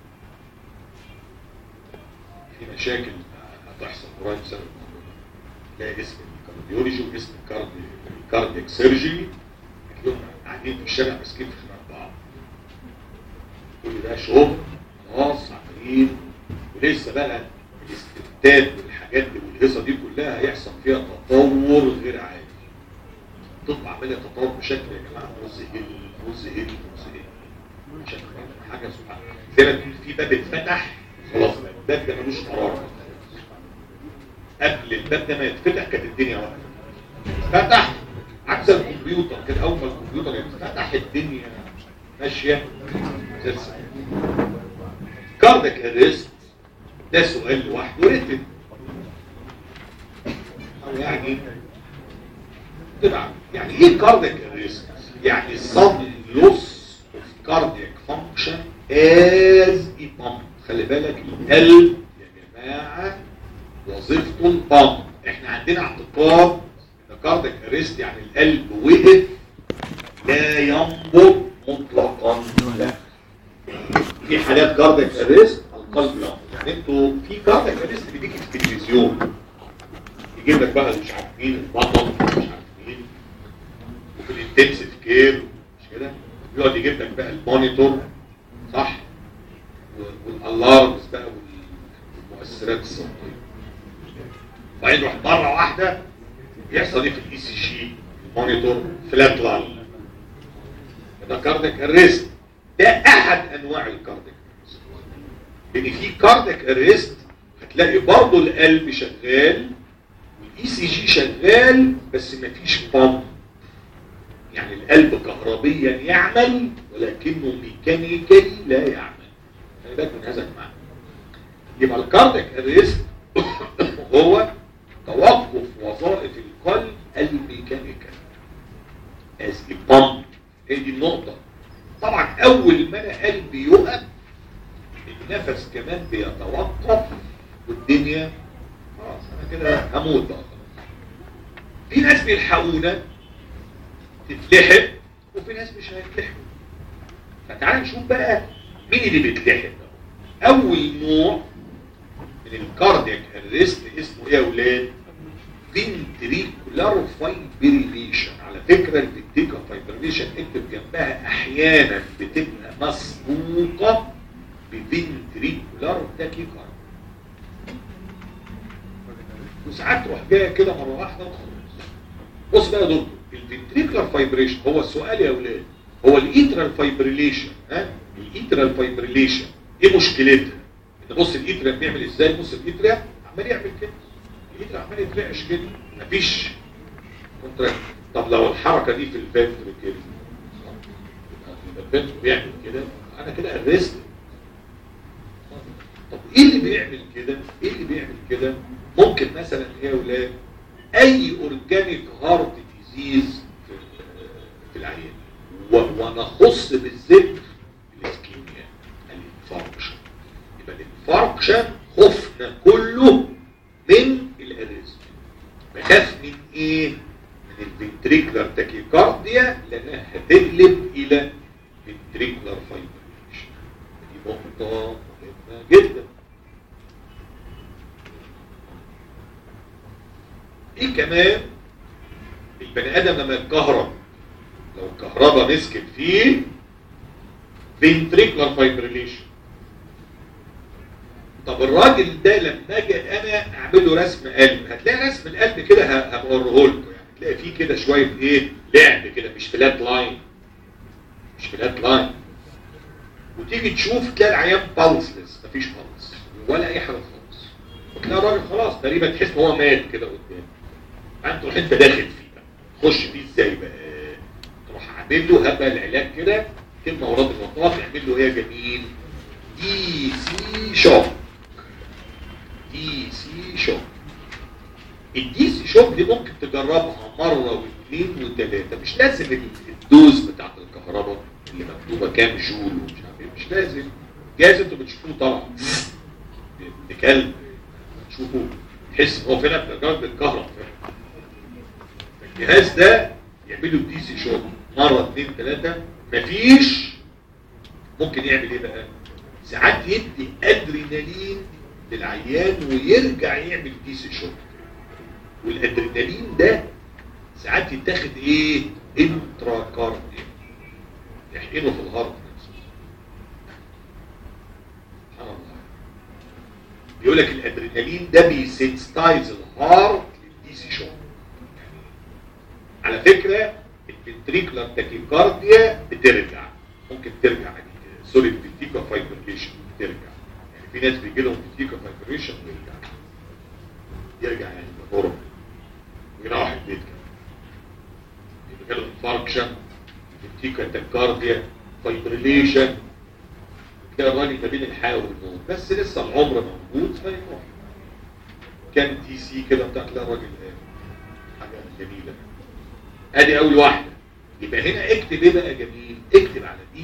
في مشاكل هتحصل قريب بسبب الموضوع ده تلاقي اسم الكارديولوجي واسم الكاردي الكارديك سيرجري هتلاقيهم قاعدين في الشارع ماسكين في خناق بعض كل ده شغل خلاص عمالين ولسه بقى الاستفتات والحاجات دي والهيصه دي كلها هيحصل فيها تطور غير عادي الطب عمال يتطور بشكل يا جماعه مذهل مذهل مذهل بشكل حاجه سبحان الله زي ما تقول في باب اتفتح خلاص بقى الباب ده ملوش قرار قبل الباب ده ما يتفتح كانت الدنيا واقفه فتح عكس الكمبيوتر كده اول ما الكمبيوتر يتفتح الدنيا ماشيه زي السلام كاردك اريست ده سؤال لوحده رتب او يعني طبعا يعني ايه كاردك اريست يعني sudden loss of cardiac function as a pump خلي بالك القلب يا جماعه وظيفته البامب احنا عندنا اعتقاد ان كاردك اريست يعني القلب وقف لا ينبض مطلقا لا في حالات كاردك اريست القلب لا يعني انتوا في كاردك اريست بيجي في التلفزيون يجيب لك بقى مش عارف مين البطل مش عارف مين وفي الانتنسيف كير مش كده يقعد يجيب لك بقى المونيتور صح والالارمز بقى والمؤثرات الصوتيه وبعدين يروح مره واحده يحصل ايه في الاي سي جي المونيتور فلات لاين ده كاردك اريست ده احد انواع الكاردك اريست لان في كاردك اريست هتلاقي برضه القلب شغال والاي سي جي شغال بس مفيش بامب يعني القلب كهربيا يعمل ولكنه ميكانيكالي لا يعمل خلي بالك من هذا المعنى يبقى الكاردك اريست هو توقف وظائف القلب الميكانيكال as a pump هي دي النقطة طبعا أول ما أنا قلبي يقف النفس كمان بيتوقف والدنيا خلاص أنا كده هموت بقى خلاص في ناس بيلحقونا تتلحق وفي ناس مش هيتلحقوا فتعال نشوف بقى مين اللي بيتلحق بقى أول نوع من الكاردياك اريست اسمه ايه يا اولاد فينتريكولار فايبريليشن على فكره الفينتريكولار فايبريليشن اكتب جنبها احيانا بتبقى مسبوقه بفينتريكولار تاكيكارد وساعات تروح جايه كده مره واحده وخلاص بص بقى يا دكتور الفينتريكولار فايبريشن هو السؤال يا اولاد هو الايترال فايبريليشن ها الايترال فايبريليشن ايه مشكلتها ان بص الايترال بيعمل ازاي بص الايترال عمال يعمل كده الايترال عمال يترعش كده مفيش كونتراكت طب لو الحركه دي في الفنتر كده الفنتر بيعمل كده انا كده ارست طب ايه اللي بيعمل كده ايه اللي بيعمل كده ممكن مثلا ايه يا اولاد اي اورجانيك هارت ديزيز في في العيان و- ونخص بالذكر الاسكيميا الانفاركشن يبقى الانفاركشن خوفنا كله من اخاف من ايه من الفنتريكولار تاكيكارديا لانها هتقلب الى فنتريكولار فايبريشن دي نقطه مهمه جدا ايه كمان البني ادم لما يتكهرب لو الكهرباء مسكت فيه فنتريكولار فايبريليشن طب الراجل ده لما اجي انا اعمل له رسم قلب هتلاقي رسم القلب كده ه- هبقى اوريه لكم يعني تلاقي فيه كده شويه ايه لعب كده مش فلات لاين مش فلات لاين وتيجي تشوف تلاقي العيان بالسلس مفيش بالس ولا اي حاجه خالص وتلاقي الراجل خلاص تقريبا تحس ان هو مات كده قدام انت تروح انت داخل فيه بقى خش فيه ازاي بقى تروح عامل له هبه العلاج كده كلمه وراد المطاف يعمل له ايه يا جميل دي سي شوك دي سي شوك الدي سي شوك دي ممكن تجربها مره واثنين وثلاثه مش لازم الدوز بتاعت الكهرباء اللي مكتوبه كام جول ومش عارف ايه مش لازم جايز انتوا بتشوفوه طبعا ابن كلب تشوفوا تحس ان هو فعلا بيجرب بالكهرباء الجهاز ده يعملوا دي سي شوك مره اثنين ثلاثه مفيش ممكن يعمل ايه بقى؟ ساعات يدي ادرينالين للعيان ويرجع يعمل دي سي شوك والادرينالين ده ساعات يتاخد ايه؟ انترا كارديا يحقنه في الهارت نفسه سبحان الله بيقول لك الادرينالين ده بيسنسيتايز الهارت للدي سي شوك على فكرة الفنتريكولار تاكيكارديا بترجع ممكن ترجع يعني سوري الفنتيكا فايبريشن بترجع يعني في ناس بيجي لهم فنتيكا فايبريشن ويرجع يرجع يعني بغرب ويروح البيت كده يبقى له انفاركشن فنتيكا تاكيكارديا فايبريليشن تلاقي الراجل ما بين الحياة والموت بس لسه العمر موجود فيروح كان تي سي كده بتاع تلاقي الراجل قام حاجة جميلة ادي اول واحدة يبقى هنا اكتب ايه بقى جميل اكتب على دي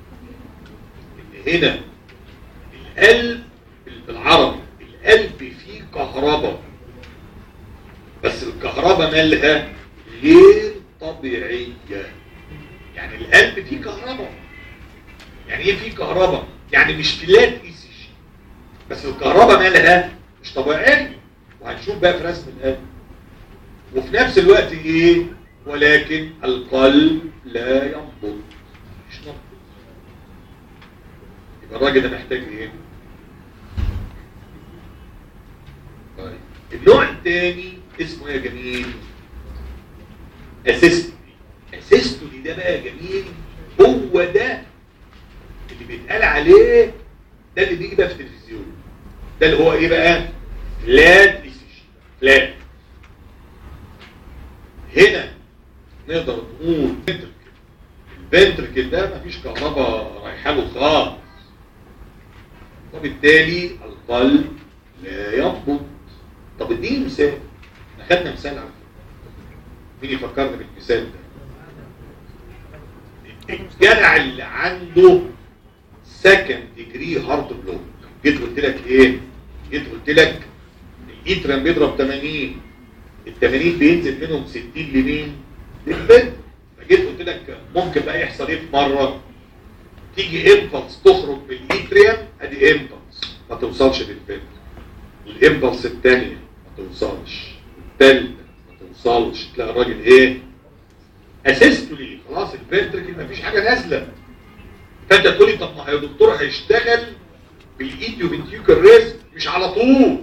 ان هنا القلب بالعربي القلب فيه كهرباء بس الكهرباء مالها غير طبيعية يعني القلب فيه كهرباء يعني ايه فيه كهرباء يعني مش فلات اي سي جي بس الكهرباء مالها مش طبيعية وهنشوف بقى في رسم القلب وفي نفس الوقت ايه ولكن القلب لا ينبض مش نبض يبقى الراجل ده محتاج ايه طيب النوع الثاني اسمه ايه يا جميل اسيستولي اسيستولي ده بقى يا جميل هو ده اللي بيتقال عليه ده اللي بيجي بقى في التلفزيون ده اللي هو ايه بقى فلات اي سي جي فلات هنا نقدر نقول فنتركل الفنتركل ده مفيش كهرباء رايحه له خالص وبالتالي القلب لا ينبض طب اديني مثال احنا خدنا مثال على فكرة. مين يفكرنا بالمثال ده الجدع اللي عنده سكند ديجري هارت بلوك جيت قلت لك ايه جيت قلت لك الايترم بيضرب 80 ال 80 بينزل منهم 60 لمين للبنت فجيت قلت لك ممكن بقى يحصل ايه في مره تيجي امبلس تخرج من الايتريم ادي امبلس ما توصلش للبنت الامبلس الثانيه ما توصلش الثالثه ما توصلش تلاقي الراجل ايه اسيستولي خلاص الفنتركل ما فيش حاجه نازله فانت تقول لي طب ما يا دكتور هيشتغل بالايديو فنتيوكال ريز مش على طول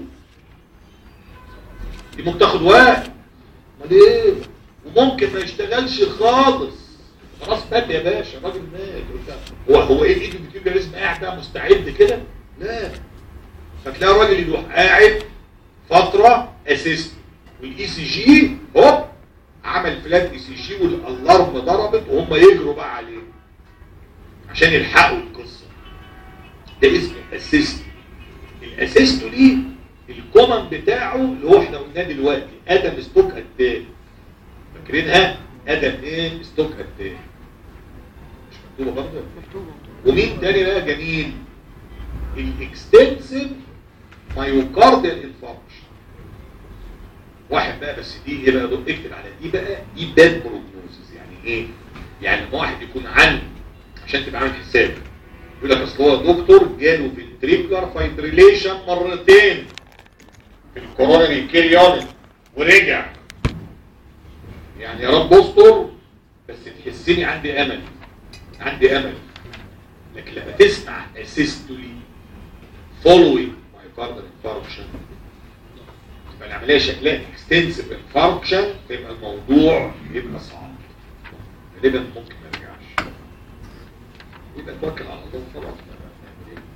دي ممكن تاخد وقت امال ايه وممكن ما يشتغلش خالص خلاص مات يا باشا الراجل مات هو هو ايه الايديو فنتيوكال ريز قاعد بقى مستعد كده لا فتلاقي الراجل يروح قاعد فتره اسيست والاي سي جي هوب عمل فلات اي سي جي والالارم ضربت وهم يجروا بقى عليه عشان يلحقوا القصه ده اسمه اسيست الاسيست دي الكومن بتاعه اللي هو احنا قلناه دلوقتي ادم ستوك اتاك فاكرينها ادم ايه ستوك اتاك مش مكتوبه برضه ومين تاني بقى جميل الاكستنسيف مايوكارديال انفاركشن واحد بقى بس دي ايه بقى دول اكتب على دي بقى دي باد بروجنوزز يعني ايه يعني لما واحد يكون عنده عشان تبقى عامل حساب يقول لك اصل هو دكتور جاله فنتريكولار فايبريليشن مرتين في الكورونري كيريونت ورجع يعني يا رب استر بس تحسني عندي امل عندي امل لكن لما تسمع اسيستولي فولوينج مايوكاردال انفاركشن تبقى العمليه شكلها اكستنسيف انفاركشن تبقى الموضوع يبقى صعب غالبا ممكن ما يرجعش يبقى توكل على الله خلاص نعمل إيه؟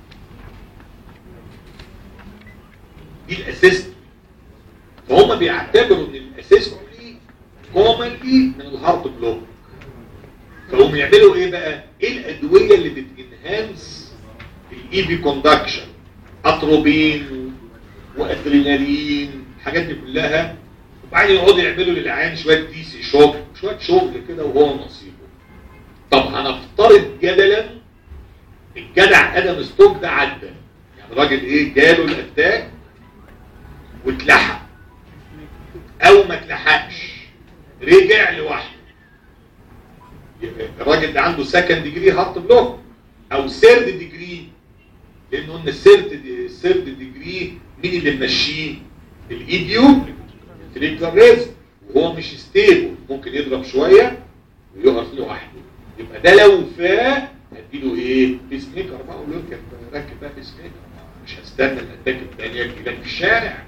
دي الاسيست فهم بيعتبروا ان الاسيستولي كومنلي من الهارت بلوك فهم يعملوا ايه بقى ايه الادويه اللي بتنهانس الاي بي كوندكشن اتروبين وادرينالين الحاجات دي كلها وبعدين يقعدوا يعملوا للعيان شويه دي سي شوك شويه شغل كده وهو نصيبه طب هنفترض جدلا الجدع ادم ستوك ده عدى يعني راجل ايه جاله الاتاك واتلحق او ما اتلحقش رجع لوحده يبقى الراجل ده عنده سكند ديجري هارت بلوك او سيرد ديجري لانه قلنا السيرد دي السيرد ديجري مين اللي ممشيه الايديو التريكلر ريزم وهو مش ستيبل ممكن يضرب شويه ويقف لوحده يبقى ده لو فاق هديله ايه بيس ميكر بقى اقول له اركب ركب بقى بيس ميكر مش هستنى الاتاك الثانيه تجيلك في الشارع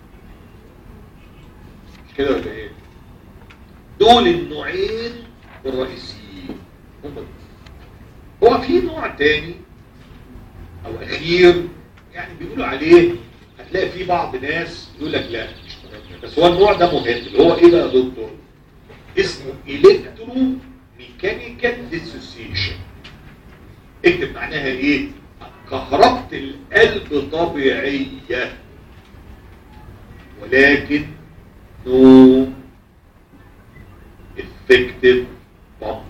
مش كده ولا ايه دول النوعين الرئيسيين هم دول. هو في نوع تاني او اخير يعني بيقولوا عليه هتلاقي في بعض ناس يقول لك لا مش مهم بس هو النوع ده مهم اللي هو ايه بقى يا دكتور اسمه الكترو ميكانيكال ديسوسيشن اكتب معناها ايه كهربة القلب طبيعية ولكن نو افكتيف بامب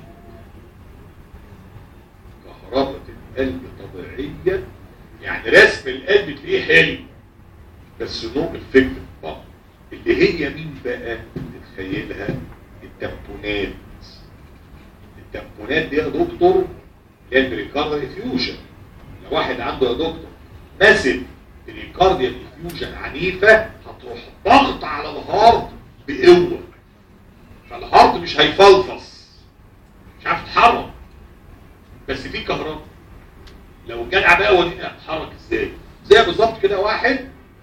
كهربة القلب طبيعية يعني رسم القلب تلاقيه حلو بس نو افكتيف بامب اللي هي مين بقى تتخيلها التمبونات التمبونات دي يا دكتور هي البريكارديال افيوجن لو واحد عنده يا دكتور ماسك بريكارديال افيوجن عنيفه هتروح ضغط على الهارت بقوه فالهارت مش هيفلفص مش عارف يتحرك بس في كهرباء لو الجدع بقى وريني هتحرك ازاي زي بالظبط كده واحد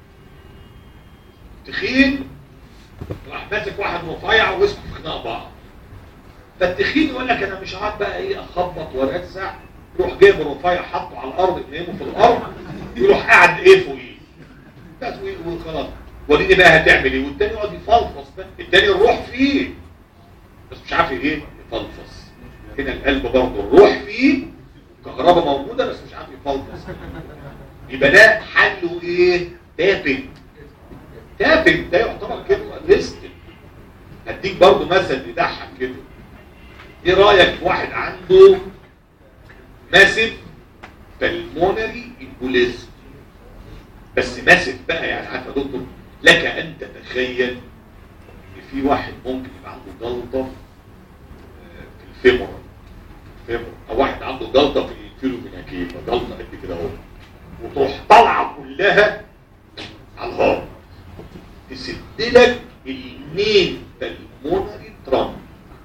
تخين راح ماسك واحد رفيع واسمه في خناق بعض فالتخين يقول لك انا مش عارف بقى ايه اخبط وارزع يروح جايب رفيع حطه على الارض ينامه في الارض يروح قاعد ايه فوقيه بس وخلاص وريني بقى هتعمل ايه والتاني يقعد يفلفص بقى التاني الروح فيه بس مش عارف ايه يفلفص هنا القلب برضه الروح فيه كهرباء موجوده بس مش عارف يفلفص يبقى ده حله ايه تابنج تابنج ده يعتبر كده ريست هديك برضه مثل يضحك كده ايه رايك في واحد عنده ماسف بالمونري امبوليزم بس ماسف بقى يعني عارف يا دكتور لك ان تتخيل ان في واحد ممكن يبقى عنده جلطه آه، في الفيمور فيمور او واحد عنده جلطه في الفيلوميناكيفا جلطه قد كده اهو وتروح طالعه كلها على الهارت تسد لك المين بالمونري ترامب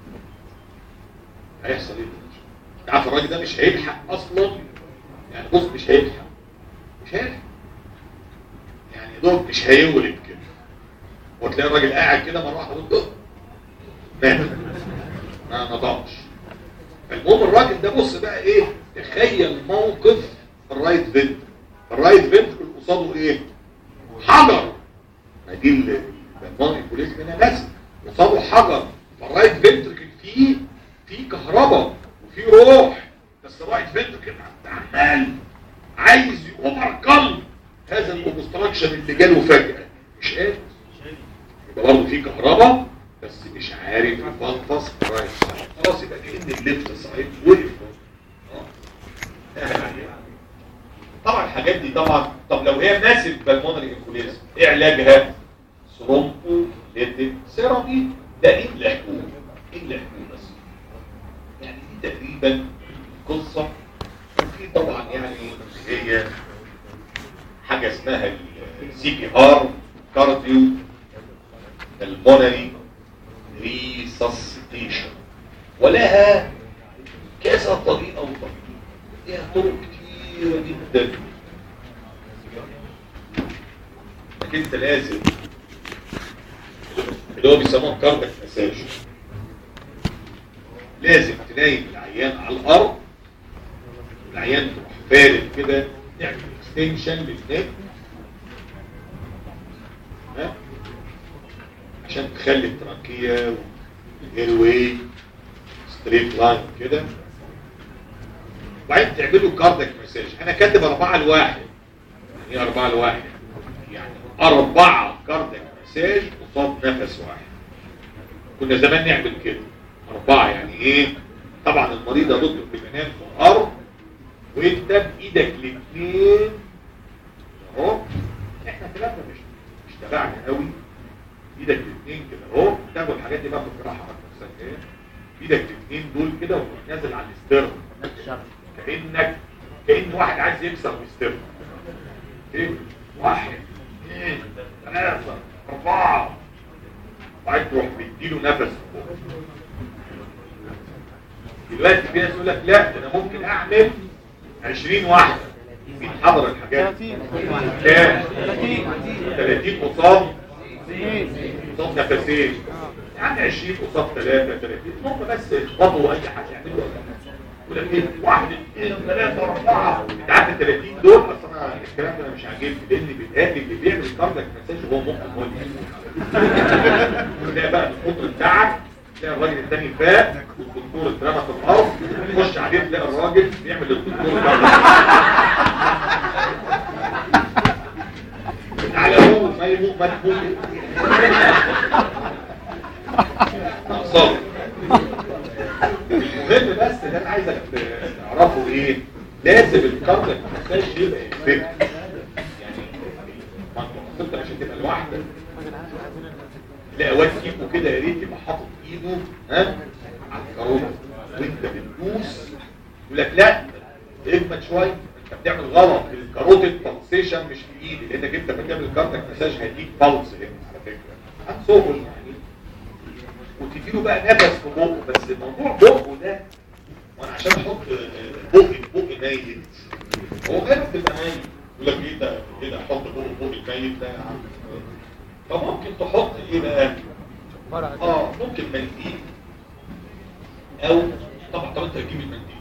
هيحصل ايه ده؟ عارف الراجل ده مش هيلحق اصلا يعني بص مش هيلحق مش هيلحق يعني دوب مش هيولد كده وتلاقي الراجل قاعد كده مره واحده دوب مات ما نضعش فالمهم الراجل ده بص بقى ايه تخيل موقف الرايت فينت الرايت فينت قصاده ايه حجر ما دي الماني بوليس منها ناس قصاده حجر فالرايت فينتركل فيه في كهرباء وفي روح بس الرايت فينتركل عمال عايز يوفركم هذا الاوبستراكشن اللي جاله فجأة مش قادر يبقى برضه في كهرباء بس مش عارف يفلفص رايت سايد خلاص يبقى كأن الليفت سايد وقف اه طبعا الحاجات دي طبعا طب لو هي ماسك بالمونري انفوليزم ايه علاجها؟ ثرومبو دايليتد ثيرابي ده ايه الحكومه ايه الحكومه بس يعني دي تقريبا قصه وفي طبعا يعني هي حاجه اسمها السي بي ار كارديو المونري ريسسيتيشن ولها كذا طريقه وطريقه ليها طرق كتيره جدا انك انت لازم اللي هو بيسموه كاردك مساج لازم تنايم العيان على الارض العيان تروح فارد كده تعمل اكستنشن للنك ها عشان تخلي التراكية والاير واي ستريت لاين كده وبعدين تعملوا كاردك مساج انا كاتب اربعة لواحد يعني ايه اربعة لواحد يعني اربعة كاردك مساج قصاد نفس واحد كنا زمان نعمل كده اربعة يعني ايه طبعا المريض يا دكتور بيبقى نايم في الارض ويكتب ايدك الاثنين اهو احنا كلامنا مش مش تبعنا قوي ايدك الاثنين كده اهو تاخد الحاجات دي بقى في الجراحه بقى نفسك ايه ايدك الاثنين دول كده وتروح نازل على الاسترن كانك كان واحد عايز يكسر الاسترن ايه واحد اثنين ثلاثه اربعه وبعدين تروح مديله نفس فوق دلوقتي في ناس يقول لك لا ده انا ممكن اعمل 20 واحده مين حضر الحاجات دي؟ كام 30 قصاد قصاد نفسين يعني 20 قصاد 3 30 هم بس اخبطوا اي حاجه يعملوا يقول لك ايه واحد اثنين ثلاثه اربعه انت عارف ال 30 دول اصل انا الكلام ده انا مش عاجبني لان بيتقال اللي بيعمل كاردك مساج هو ممكن مولي تلاقي بقى القطر بتاعك تلاقي الراجل الثاني فات والدكتور اترمى في الارض تخش عليه تلاقي الراجل بيعمل للدكتور على هو ما يموت ما تموت صبر المهم بس ده انا عايزك تعرفوا ايه لازم الكاردياك مساج يبقى افكت يعني ما انت مش هتبقى لوحدك تلاقي واد فيكم كده يا ريت يبقى حاطط ايده ها على الكاروت وانت بتدوس يقول لك لا اجمد شويه انت بتعمل غلط الكاروت البلسيشن مش في ايدي لانك انت بتعمل الكاردياك مساج هيديك بلس هنا على فكره هتصوبه يعني وتديله بقى نفس في بقه بس الموضوع بقه ده وانا عشان احط بقي في بق ميت هو غير بتبقى ميت يقول لك ايه ده ايه ده احط بقه في بق الميت ده يا عم فممكن تحط ايه بقى اه ممكن منديل او طبعا طب انت هتجيب المنديل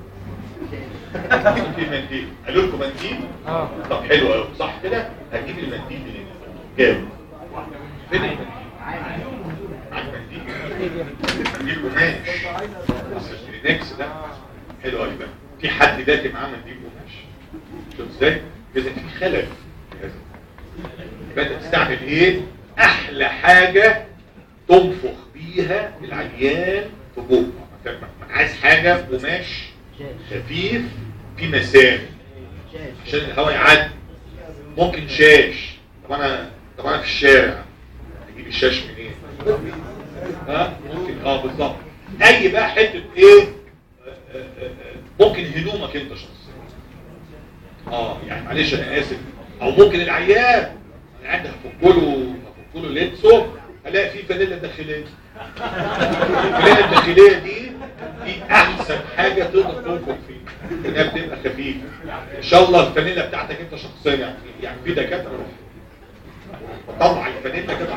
هتجيب المنديل قالوا لكم منديل اه طب حلو قوي صح كده هتجيب المنديل منين جاب فين المنديل معاك منديل منديل قماش بس الكلينكس ده حلو قوي بقى في حد داتي معاه منديل قماش شوف ازاي اذا في خلل في هذا يبقى انت تستعمل ايه احلى حاجة تنفخ بيها العيان في بقه ما عايز حاجة قماش خفيف في مسام عشان الهواء يعدي ممكن شاش طب انا طب انا في الشارع اجيب الشاش منين ها ممكن اه بالظبط اي بقى حته ايه آه، آه، آه، ممكن هدومك انت شخصيا اه يعني معلش انا اسف او ممكن العيان انا عندي هفكله هفكله لبسه الاقي فيه فانيلا داخليه الفانيلا الداخليه دي دي احسن حاجه تقدر تنفخ فيها انها بتبقى خفيفه ان شاء الله الفانيلا بتاعتك انت شخصيا يعني يعني في دكاتره طبعا الفانيلا كده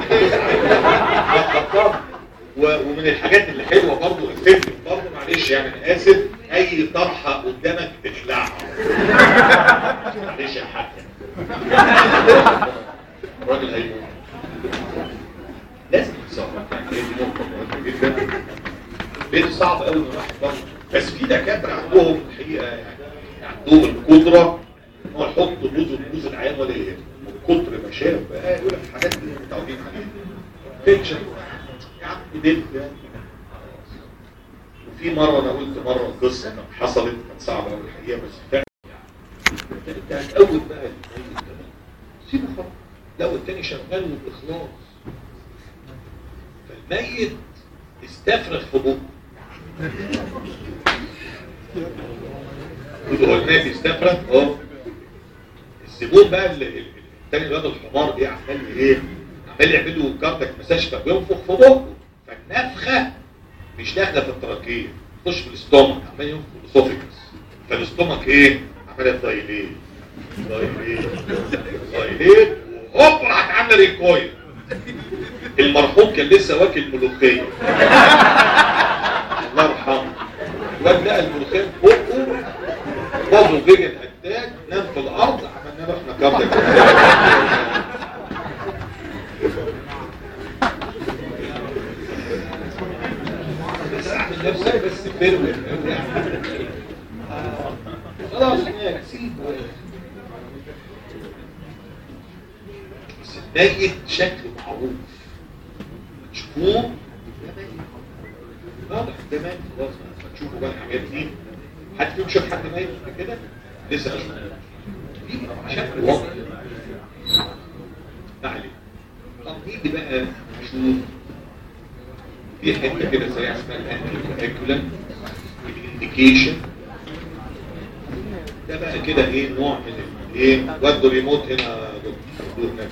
و- ومن الحاجات اللي حلوه برضه افكتيف برضه معلش يعني انا اسف اي طرحه قدامك تخلعها معلش يا حاج الراجل هيموت لازم يتصرف يعني هي دي نقطه مهمه جدا لان صعب قوي ان الواحد برضه بس في دكاتره عندهم الحقيقه يعني عندهم القدره ان هو يحط بوز بوز العيان ولا يهمه من كتر ما شاف بقى يقول لك الحاجات دي متعودين عليها فيكشن يا عم ديل وفي مره انا قلت مره قصه كانت حصلت كانت صعبه قوي الحقيقه بس فعلا انت هتقوم بقى الميت ده سيبه خلاص لو التاني شغال وباخلاص الميت استفرغ في بقه يقولوا هو الميت استفرغ اه الزبون بقى اللي اللي- التاني الواد الحمار دي عمال ايه عمال يعمل له كاردك مساج فبينفخ في بقه فالنفخه مش داخله في التراكيه تخش في الاستومك عمال ينفخ في الاسوفيكس فالاستومك ايه عمال دايليت دايليت دايليت وهوب راحت عامله ريكويل المرحوم كان لسه واكل ملوخيه الله يرحمه الواد لقى الملوخيه في بقه برضه فيجن اتاك نام في الارض عملنا له احنا كاردك بس اعمل نفسك بس فيرمل خلاص هناك سيبه بس الميت شكله معروف تشوفوه ده ميت واضح ده ميت خلاص هتشوفوا بقى الحاجات دي حد فيكم شاف حد ميت قبل كده لسه اشوف دي شكل واضح ما علينا طب نيجي بقى نشوف في حته كده زي اسمها الانتي الانديكيشن ده بقى كده ايه نوع من الايه ودوا ريموت هنا يا دكتور هناك.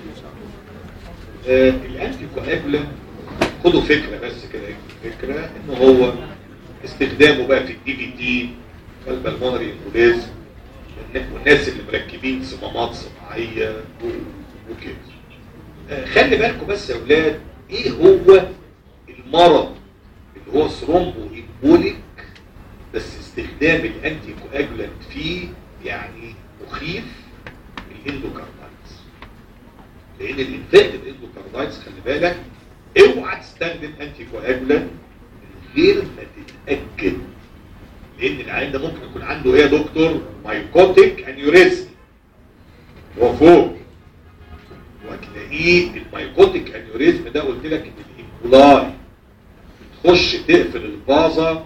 آه الانتي كواجولانت خدوا فكره بس كده فكره ان هو استخدامه بقى في الدي في تي والبلمونري امبوليز والناس اللي مركبين صمامات صناعيه و- وكده آه، خلي بالكم بس يا اولاد ايه هو المرض اللي هو ثرومبو امبوليك بس استخدام الانتي كواجولانت فيه يعني مخيف الاندوكاردايتس لان الانفكتد اندوكاردايتس خلي بالك اوعى تستخدم انتي كواجولانت من غير ما تتاكد لان العيان ده ممكن يكون عنده ايه يا دكتور مايكوتيك انيوريزم هو فوق وهتلاقيه المايكوتيك انيوريزم ده قلت لك ان الامبولاي بتخش تقفل الفازه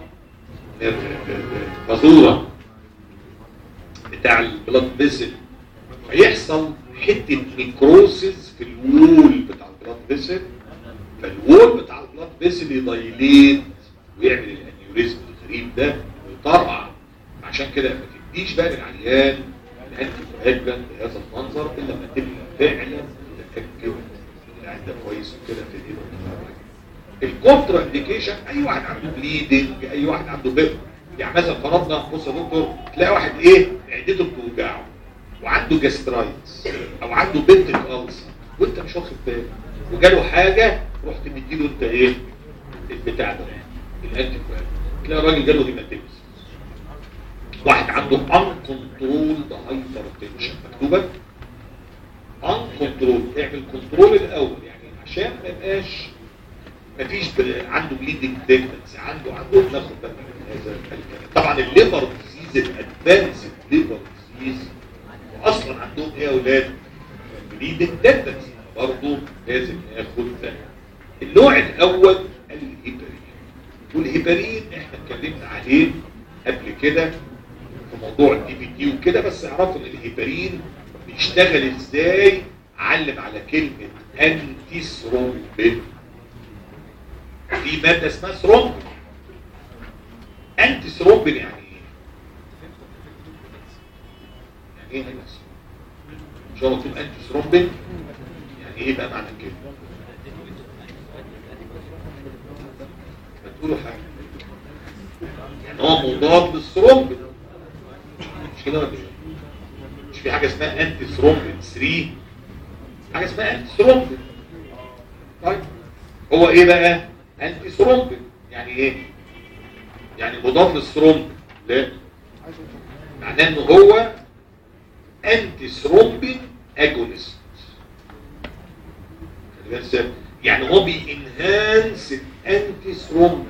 الفازوره بتاع البلاد فيسل فيحصل حته نيكروسيس في الوول بتاع البلاد فيسل فالوول بتاع البلاد فيسل يدايليت ويعمل الانيوريزم الغريب ده ويطرقع عشان كده ما تديش بقى للعيان الانتي كواجولانت بهذا المنظر الا لما تبقى فعلا متاكد ان العيان ده كويس وكده في ايده الكونترا انديكيشن اي واحد عنده بليدنج اي واحد عنده بيض يعني مثلا فرضنا بص يا دكتور تلاقي واحد ايه معدته بتوجعه وعنده جاسترايتس او عنده بنتك ألسر وانت مش واخد بالك وجاله حاجه رحت مديله انت ايه البتاع ده الانتي كويس تلاقي الراجل جاله هيماتيمس واحد عنده ان كنترول هايبر تنشن مكتوبه ان كنترول اعمل كنترول الاول يعني عشان ما يبقاش مفيش ب- عنده بليدنج تندنسي عنده عنده ناخد بالنا من هذا الكلام طبعا الليبر ديزيز الادفانسد ليبر ديزيز واصلا عندهم ايه يا اولاد بليدنج تندنسي برضه لازم ناخد بالنا النوع الاول الهيبرين والهيبرين احنا اتكلمنا عليه قبل كده في موضوع الدي بي تي وكده بس اعرفوا ان الهيبرين بيشتغل ازاي علم على كلمه انتي ثرومبين في ماده اسمها ثرومبين انتي ثرومبين يعني ايه؟ يعني ايه هنا مش هو مكتوب انتي ثرومبين يعني ايه بقى معنى كده؟ ما تقولوا حاجه يعني هو مضاد للثرومبين مش كده ولا ايه؟ مش في حاجه اسمها انتي ثرومبين 3 حاجه اسمها انتي ثرومبين طيب هو ايه بقى انتي ثرومبين يعني ايه يعني مضاد للثرومبين لا معناه ان هو انتي ثرومبين اجونست خلي بالك إزاي؟ يعني هو بينهانس الانتي ثرومبين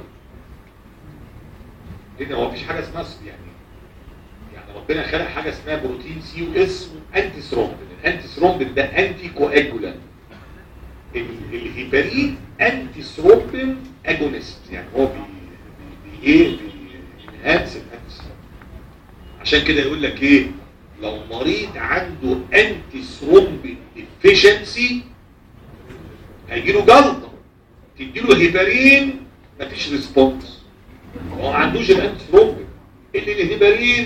لان هو مفيش حاجه اسمها يعني يعني ربنا خلق حاجه اسمها بروتين سي واس انتي ثرومبين الانتي ثرومبين ده انتي كواجولانت ال- الهيبارين انتي ثرومبين اجونست يعني هو بي بي ايه بينهانس الانتي عشان كده يقول لك ايه لو مريض عنده انتي ثرومبين ديفيشنسي هيجي له جلطه تديله هيبارين مفيش ريسبونس هو ما عندوش الانتي ثرومبين اللي الهيبارين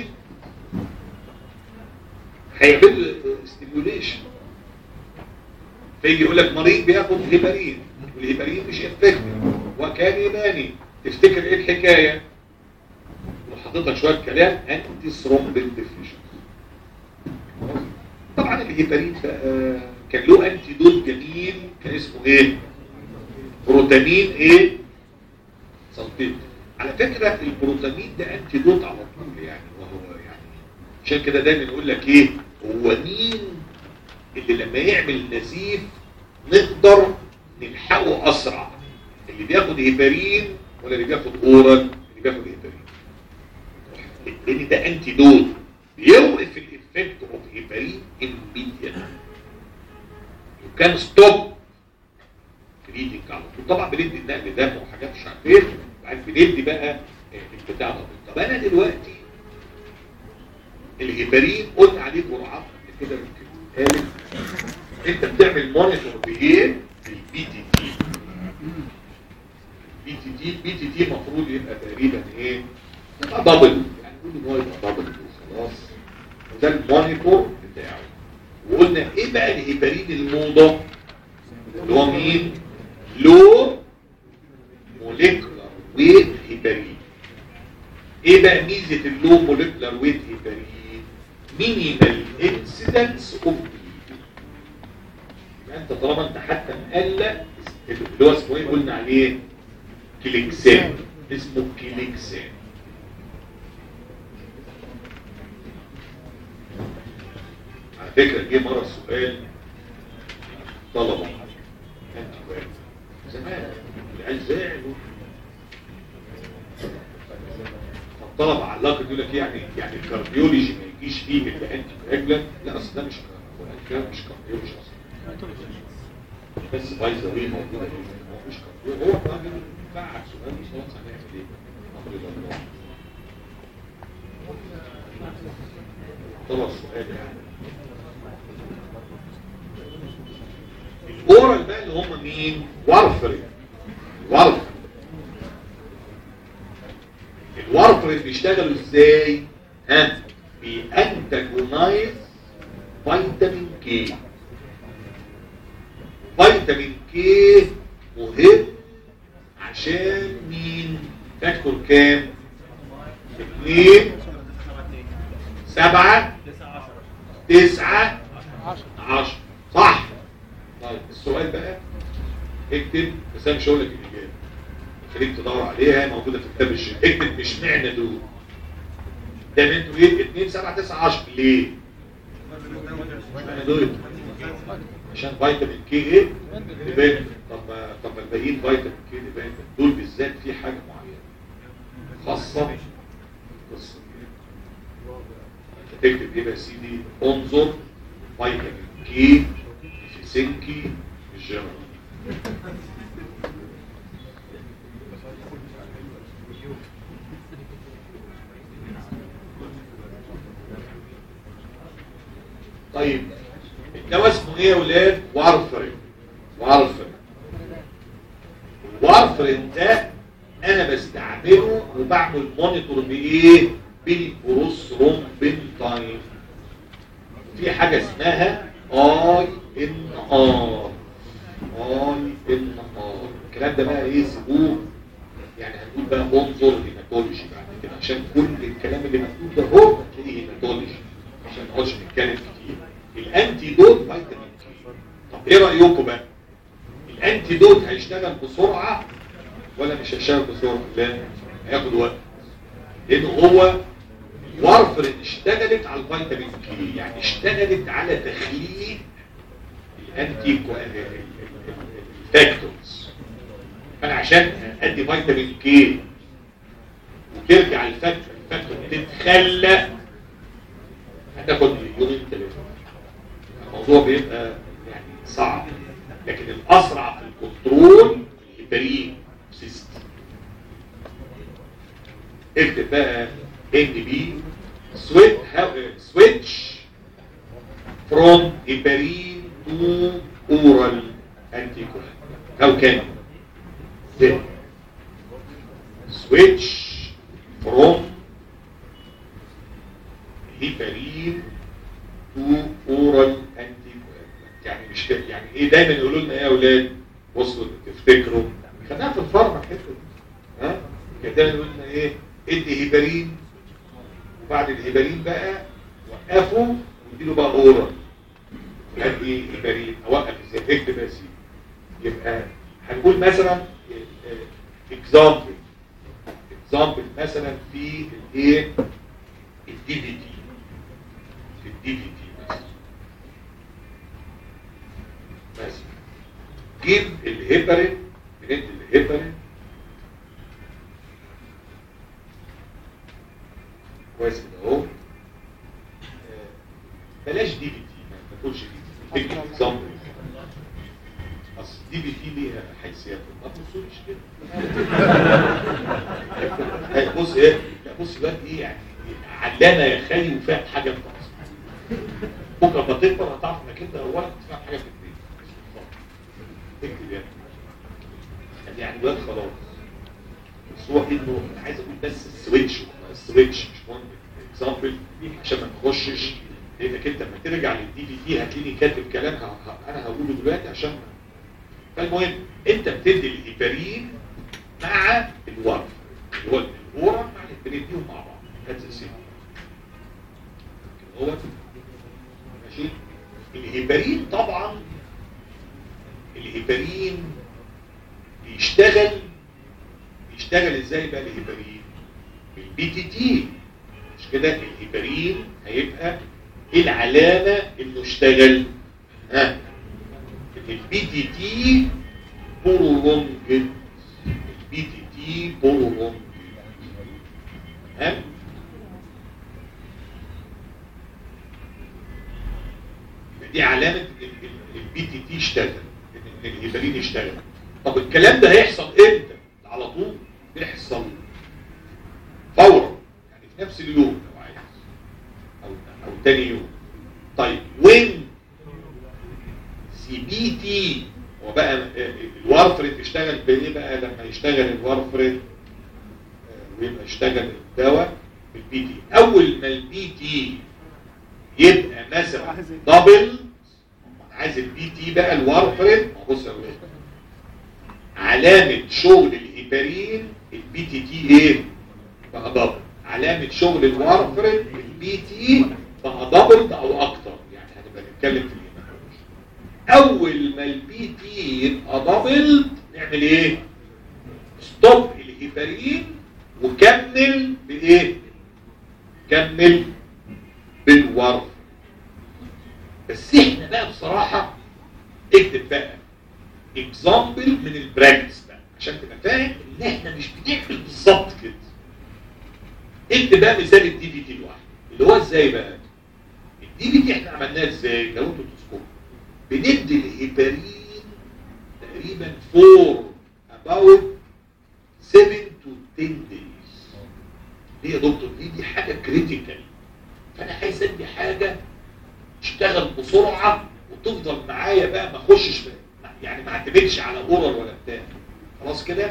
هيعمل ستيميوليشن فيجي يقول لك مريض بياخد هيبارين والهيبارين مش افكتيف وكان يباني تفتكر ايه الحكايه وحاطط لك شويه كلام انتي ثرومبين ديفيشن طبعا الهيبارين بقى كان له انتي دوت جميل كان اسمه ايه بروتامين ايه سلطيت على فكره البروتامين ده انتي دوت على طول يعني وهو يعني عشان كده دايما يقول لك ايه هو مين اللي لما يعمل نزيف نقدر نلحقه اسرع اللي بياخد هيبارين ولا اللي بياخد اورال اللي بياخد هيبارين لان ده انتي دوت بيوقف الافكت اوف هيبارين immediately you can stop bleeding على طول طبعا بندي النقل دم وحاجات مش عارف ايه وبعدين بندي بقى البتاع ده طب انا دلوقتي الهيبارين قلنا عليه جرعات قبل كده يمكن قالت انت بتعمل مونيتور بايه؟ بالبي تي تي البي تي تي البي تي تي المفروض يبقى تقريبا ايه؟ يبقى دبل يعني نقول ان هو يبقى دبل خلاص وده المونيتور بتاعه وقلنا ايه بقى الهيبارين الموضه اللي هو مين؟ لو موليكولار ويت هيبارين ايه بقى ميزه اللو موليكولار ويت هيبارين؟ مينيمال انسيدنس اوف يبقى انت طالما انت حتى مقلق اللي هو اسمه ايه قلنا عليه كليكسان اسمه كليكسان على فكره جه مره سؤال طلبه انت كويس زمان العيال زعلوا فالطلبه علقت يقول لك يعني يعني الكارديولوجي ما يجيش فيه الا انتي كواجلانت لا اصل ده مش هو مش كارديولوجي اصلا بس بايظه ليه موجوده فيه هو مش كارديولوجي هو راجل فعل سؤال مش خلاص هنعمل ايه؟ امر الله طلع السؤال يعني الاورال بقى اللي هم مين؟ وارفرين وارفرين الوارفرين بيشتغلوا ازاي؟ ها؟ بيأنتاجونايز فيتامين كي فيتامين كي مهم عشان مين؟ فاكتور كام؟ اثنين سبعة تسعة عشر صح طيب السؤال بقى اكتب بس انا مش هقول لك الاجابه خليك تدور عليها موجوده في كتاب الشيخ اكتب مش معنى دول ده انتوا ايه 2 7 9 10 ليه؟ اشمعنى دول؟ عشان فيتامين كي ايه؟ يبان طب ما طب ما الباقيين فيتامين كي يبان دول بالذات في حاجه معينه خاصه قصه تكتب ايه بقى يا سيدي انظر فيتامين كي في سنكي الجرم طيب الدواء اسمه ايه يا ولاد وارفرين وارفرين الوارفرين ده انا بستعمله وبعمل مونيتور بايه بالبروسترومبين تايم في حاجه اسمها اي ان ار اي ان ار الكلام ده بقى ايه سيبوه يعني هنقول بقى انظر هيماتولوجي بعد كده عشان كل الكلام اللي مكتوب ده هو هتلاقيه هيماتولوجي عشان ما نقعدش نتكلم كتير الانتي دوت فيتامين كي طب ايه رايكم بقى الانتي دوت هيشتغل بسرعه ولا مش هيشتغل بسرعه لا هياخد وقت لان هو وارفرين اشتغلت على الفيتامين كي يعني اشتغلت على تخليق الانتي فاكتورز فانا عشان ادي فيتامين كي وترجع الفاكتور الفاكتور تتخلق هتاخد يومين ثلاثه الموضوع بيبقى يعني صعب لكن الاسرع في الكنترول الهيبرين سيستم اكتب بقى ان بي switch from heparin to oral anticoagulant how can then switch from heparin to oral anticoagulant يعني مش كده يعني ايه دايما يقولوا لنا ايه يا اولاد بصوا تفتكروا خدناها في الفارما الحته دي ها كان دايما يقولوا لنا ايه ادي هيبارين وبعد الهيبارين بقى وقفوا واديله بقى اورال ادي هيبارين اوقف ازاي اكتب يا سيدي يبقى هنقول مثلا اكزامبل اكزامبل مثلا في الايه الدي في تي في الدي في تي مثلا مثلا جيب الهيبرين بندي الهيبرين كويس كده اهو آه، بلاش دي في تي ما تقولش دي في تي اكزامبل اصل دي بي تي ليها حيثيات ما تبصوش كده هي بص ايه لا بص بقى ايه يعني علامه يا خالي وفاهم حاجه انت اصلا بكره ما تكبر هتعرف انك انت اولا تفهم حاجه في الدين اكتب يعني يعني يعني الواد خلاص بس هو انه انا عايز اقول بس السويتش السويتش مش مهم اكزامبل عشان ما نخشش لانك انت لما ترجع للدي في تي هتلاقيني كاتب كلام ه- ه- انا هقوله دلوقتي عشان ما فالمهم انت بتدي الهيبارين مع الورف اللي هو الورم مع بنديهم مع بعض هذا السيم هو ماشي الهيبارين طبعا الهيبارين بيشتغل بيشتغل ازاي بقى الهيبارين بالبي تي تي مش كده الهيبارين هيبقى ايه العلامه انه اشتغل ها البي تي تي برولونجد البي تي تي برولونجد تمام يبقى دي علامه البي تي تي اشتغل ان الهيبرين اشتغل طب الكلام ده هيحصل امتى على طول يحصل فورا يعني في نفس اليوم لو عايز او او تاني يوم طيب وين سي بي تي هو بقى الوارفرين تشتغل بايه بقى لما يشتغل الوارفرين آه، ويبقى يشتغل الدواء بالبي تي اول ما البي تي يبقى مثلا دبل عايز البي تي بقى الوارفرين ما بص يا ولاد علامة شغل الهيبارين البي تي تي ايه بقى دبل علامة شغل الوارفرين البي تي بقى دبل او اكتر يعني هنبقى نتكلم في الهيبارين اول ما البي تي يبقى دبل نعمل ايه ستوب الهيبارين وكمل بايه كمل بالورف بس احنا بقى بصراحة اكتب بقى اكزامبل من البراكتس بقى عشان تبقى فاهم ان احنا مش بنعمل بالظبط كده اكتب بقى مثال الدي في تي لوحده اللي هو ازاي بقى الدي في تي احنا عملناه ازاي لو انتوا تذكروا بندي الهيبارين تقريبا فور about 7 to 10 days ليه يا دكتور دي دي حاجه كريتيكال فانا عايز ادي حاجه تشتغل بسرعه وتفضل معايا بقى ما اخشش في- يعني ما اعتمدش على اورال ولا بتاع خلاص كده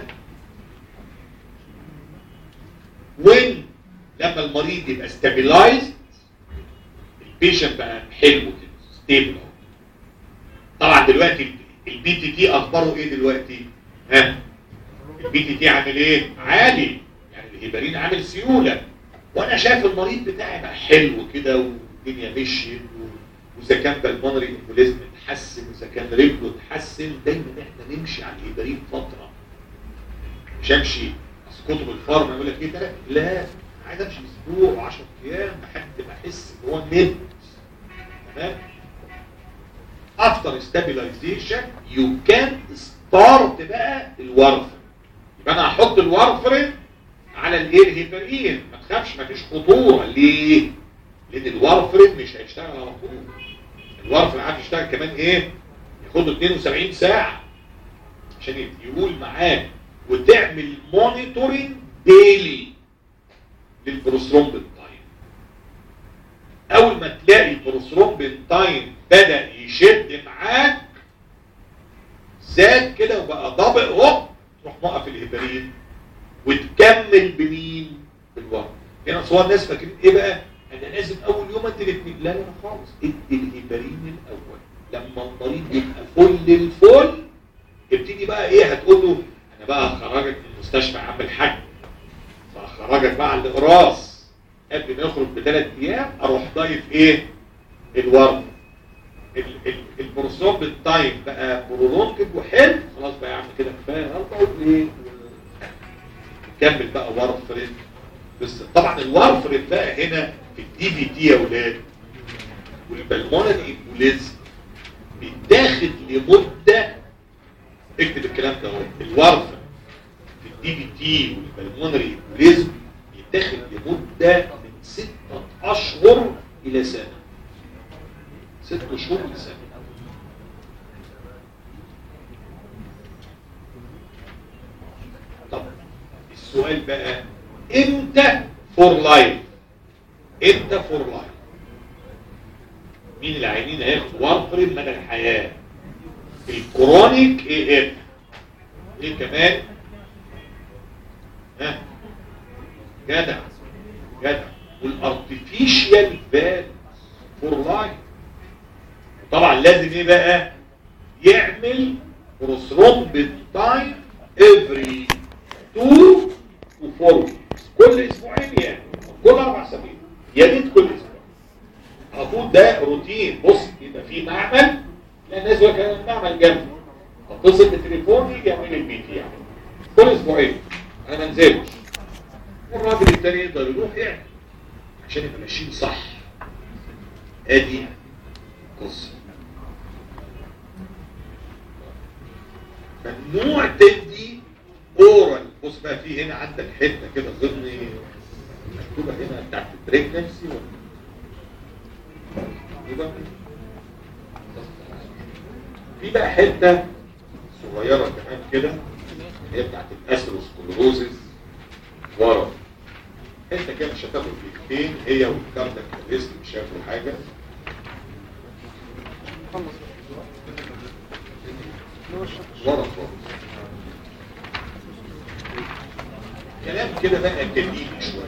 وين لما المريض يبقى ستابلايزد البيشنت بقى حلو كده ستيبل طبعا دلوقتي البي تي تي اخباره ايه دلوقتي ها البي تي تي عامل ايه عالي يعني الهيبارين عامل سيوله وانا شايف المريض بتاعي بقى حلو كده والدنيا مشيت و- واذا كان بالمونري امبوليزم اتحسن واذا كان رجله اتحسن دايما احنا نمشي على الهيبارين فتره مش امشي اصل كتب الفارما يقول لك ايه ده لا عايز امشي اسبوع 10 ايام لحد ما احس ان هو نمت تمام after stabilization you can start بقى الورفرين يبقى انا هحط الورفرين على الايه الهيبرين ما تخافش ما فيش خطوره ليه لان الورفرين مش هيشتغل على طول الورفرين عارف يشتغل كمان ايه ياخد له 72 ساعه عشان يقول معاك وتعمل مونيتورنج ديلي للبروسترومبين تايم اول ما تلاقي البروسترومبين تايم بدا يشد معاك زاد كده وبقى ضابق هوب تروح موقف الهبارين وتكمل بمين بالورم هنا صور الناس فاكرين ايه بقى انا لازم اول يوم ادي الاثنين لا لا خالص ادي الهبارين الاول لما المريض يبقى فل الفل ابتدي بقى ايه هتقول له انا بقى هخرجك من المستشفى يا عم الحاج فهخرجك بقى على الاقراص قبل ما يخرج بثلاث ايام اروح ضايف ايه الورم ال- ال- البروسوم بالتايم بقى برولونجد وحلو خلاص بقى يا عم كده كفايه غلطه وايه كمل بقى وارفرين بس طبعا الوارفرين بقى هنا في الدي في تي يا ولاد والبلمونري امبوليزم بيتاخد لمده اكتب الكلام ده اهو الوارفرين في الدي في تي والبلمونري امبوليزم بيتاخد لمده من ستة اشهر الى سنه ست شهور لسنه طب السؤال بقى امتى فور لايف امتى فور لايف مين العينين هياخد وارفرين مدى الحياه الكرونيك ايه ايه ايه كمان ها جدع جدع والارتفيشال فالز فور لايف طبعا لازم ايه بقى يعمل بروثرومبين تايم افري 2 و 4 كل اسبوعين يعني كل اربع اسابيع يا ريت كل اسبوع على طول ده روتين بص يبقى في معمل لا الناس يقول لك أنا المعمل جنبي اتصل بالتليفون يجي يعمل لي البي تي يعني كل اسبوعين انا ما انزلش والراجل التاني يقدر يروح يعني عشان يبقى ماشيين صح ادي قصه ممنوع تدي اورال بص بقى في هنا عندك حته كده ضمن مكتوبه هنا بتاعت البريجنسي يبقى في بقى حته صغيره كمان كده هي بتاعت الاسروسكلروزز ورا حته كده مش هتاخد دقيقتين هي والكاردك ريسك مش هياكلوا حاجه ورا خالص كلام كده بقى اكاديمي شويه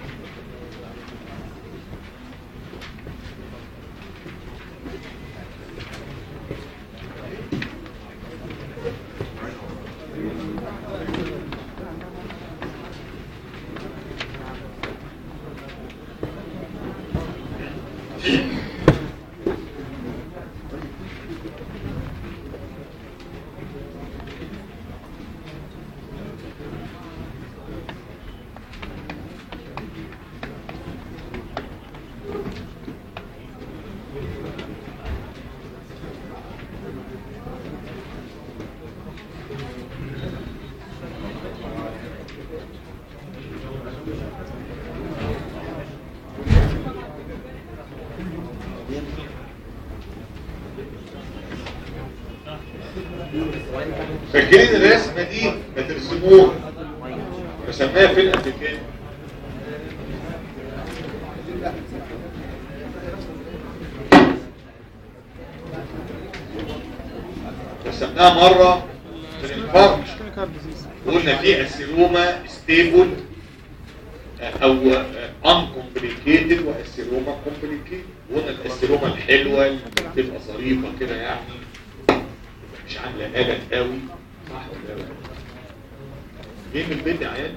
فاكرين الرسمه دي ما ترسموها رسمناها فين قبل كده رسمناها مره في الفرق قلنا في السيروما ستيبل او انكمبليكيتد والسيروما كومبليكيتد وقلنا السيروما الحلوه اللي بتبقى ظريفه كده يعني مش عامله قلق قوي صح ولا لا جاي من البيت يا عيال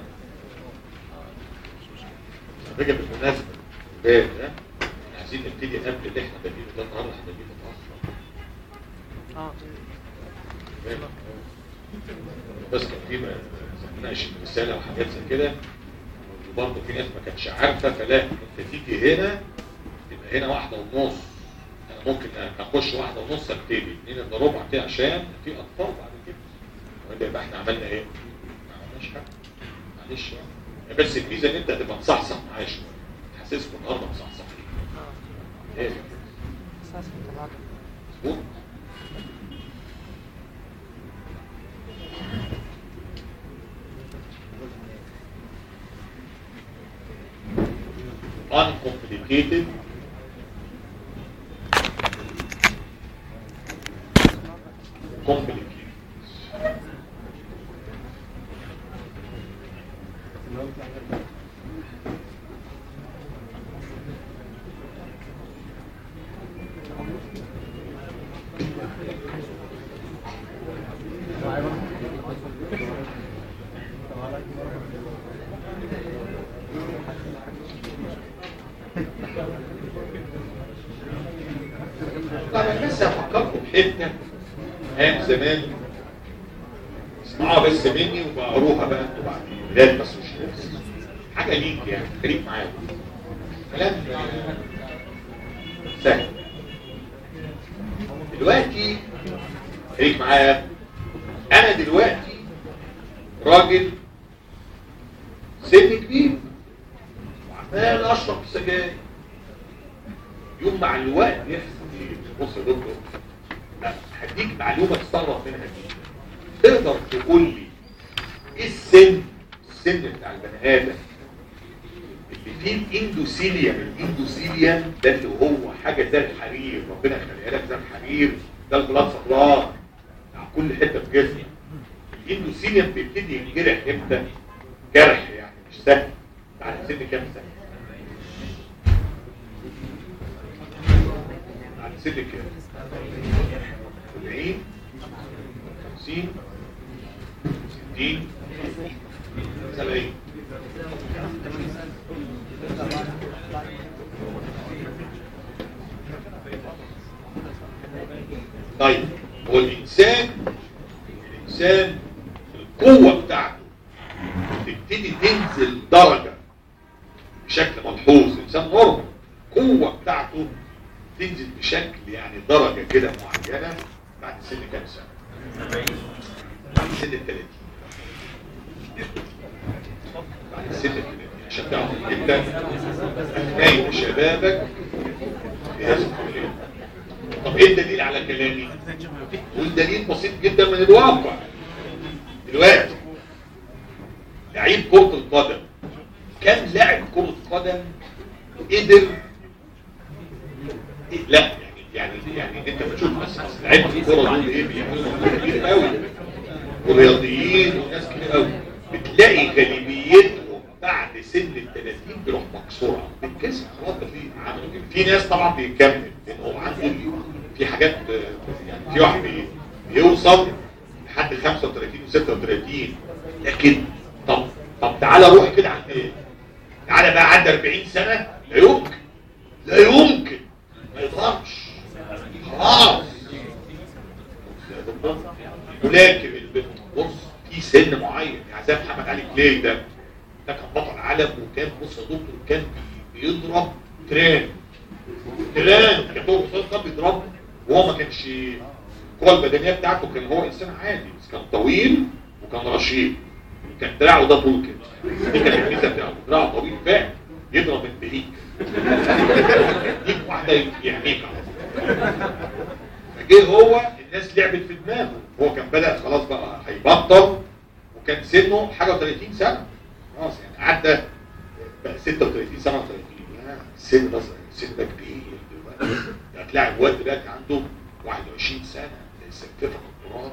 رجع بالمناسبه باب ها احنا عايزين نبتدي قبل اللي احنا بادئينه ده النهارده احنا بادئين متاخر فاهم؟ بس كان في مناقشه رساله وحاجات زي كده وبرضه في ناس ما كانتش عارفه فلا انت تيجي هنا تبقى هنا واحده ونص انا ممكن اخش واحده ونص ابتدي اثنين الا ربع كده عشان في اطفال بعد كده وإلا يبقى احنا عملنا ايه؟ ما عملناش حاجه معلش يعني. بس الميزه ان انت هتبقى مصحصح معايا شويه تحسسكم النهارده مصحصحين ايه مظبوط uncomplicated complicated طبعا بس هفكركم بحته ايام زمان اسمعوها بس مني وبقروها بقى انتوا بعدين ولاد بس مش ناس حاجه ليك يعني خليك معايا كلام آه، سهل دلوقتي خليك معايا انا دلوقتي راجل سن كبير وعمال اشرب سجاير يوم مع الوقت يحصل ايه بص يا دكتور لا، هديك معلومه تستغرب منها دي تقدر تقول لي ايه السن السن بتاع البني ادم اللي فيه الاندوسيليوم الاندوسيليوم ده اللي هو حاجه زي الحرير ربنا خلقها لك زي الحرير ده البلاد سبلاي بتاع كل حته في جسمك الاندوسيليوم بيبتدي ينجرح امتى؟ جرح يعني مش سهل بعد سن كام سنه؟ بعد سن كام؟ 40 50 60 70 طيب هو الإنسان الإنسان القوة بتاعته تبتدي تنزل درجة بشكل ملحوظ الإنسان نورمال القوة بتاعته تنزل بشكل يعني درجة كده معينة بعد سن كام سنة؟ بعد سن ال 30 بعد سن ال 30 عشان تعرف انت اثنين شبابك في هذا الكلام طب ايه الدليل على كلامي؟ والدليل بسيط جدا من الواقع دلوقتي لعيب كرة القدم كم لاعب كرة قدم قدر إيه لا يعني يعني يعني انت بتشوف بس أصل لعيبه الكوره دول ايه بيعملوا مجهود كتير قوي ورياضيين وناس كتير قوي بتلاقي غالبيتهم بعد سن ال 30 بيروح مكسوره بتكسر خلاص ده في عملوا كده. في ناس طبعا بيكمل لان هو عنده في حاجات آه، يعني في واحد بي- بيوصل لحد 35 و36 لكن طب طب تعالى روح كده عند ايه؟ تعالى بقى عند 40 سنه لا يمكن لا يمكن ما يقدرش خلاص ولكن البنت بص في سن معين يعني زي محمد علي كلاي ده ده كان بطل عالم وكان بص يا دكتور كان بي- بيضرب تران تران كان هو بص كان بيضرب وهو ما كانش القوه البدنيه بتاعته كان هو انسان عادي بس كان طويل وكان رشيق كان دراعه ده طول كده دي كانت الميزه بتاعته دراعه طويل فعلا يضرب من بعيد يديك واحده يحميك على طول فجه هو الناس لعبت في دماغه هو كان بدأ خلاص بقى هيبطل وكان سنه حاجه و30 سنه خلاص يعني عدى بقى 36 سنه و30 يا السن ده السن ده كبير دلوقتي ده هتلاعب واد دلوقتي عنده 21 سنه يسففك التراب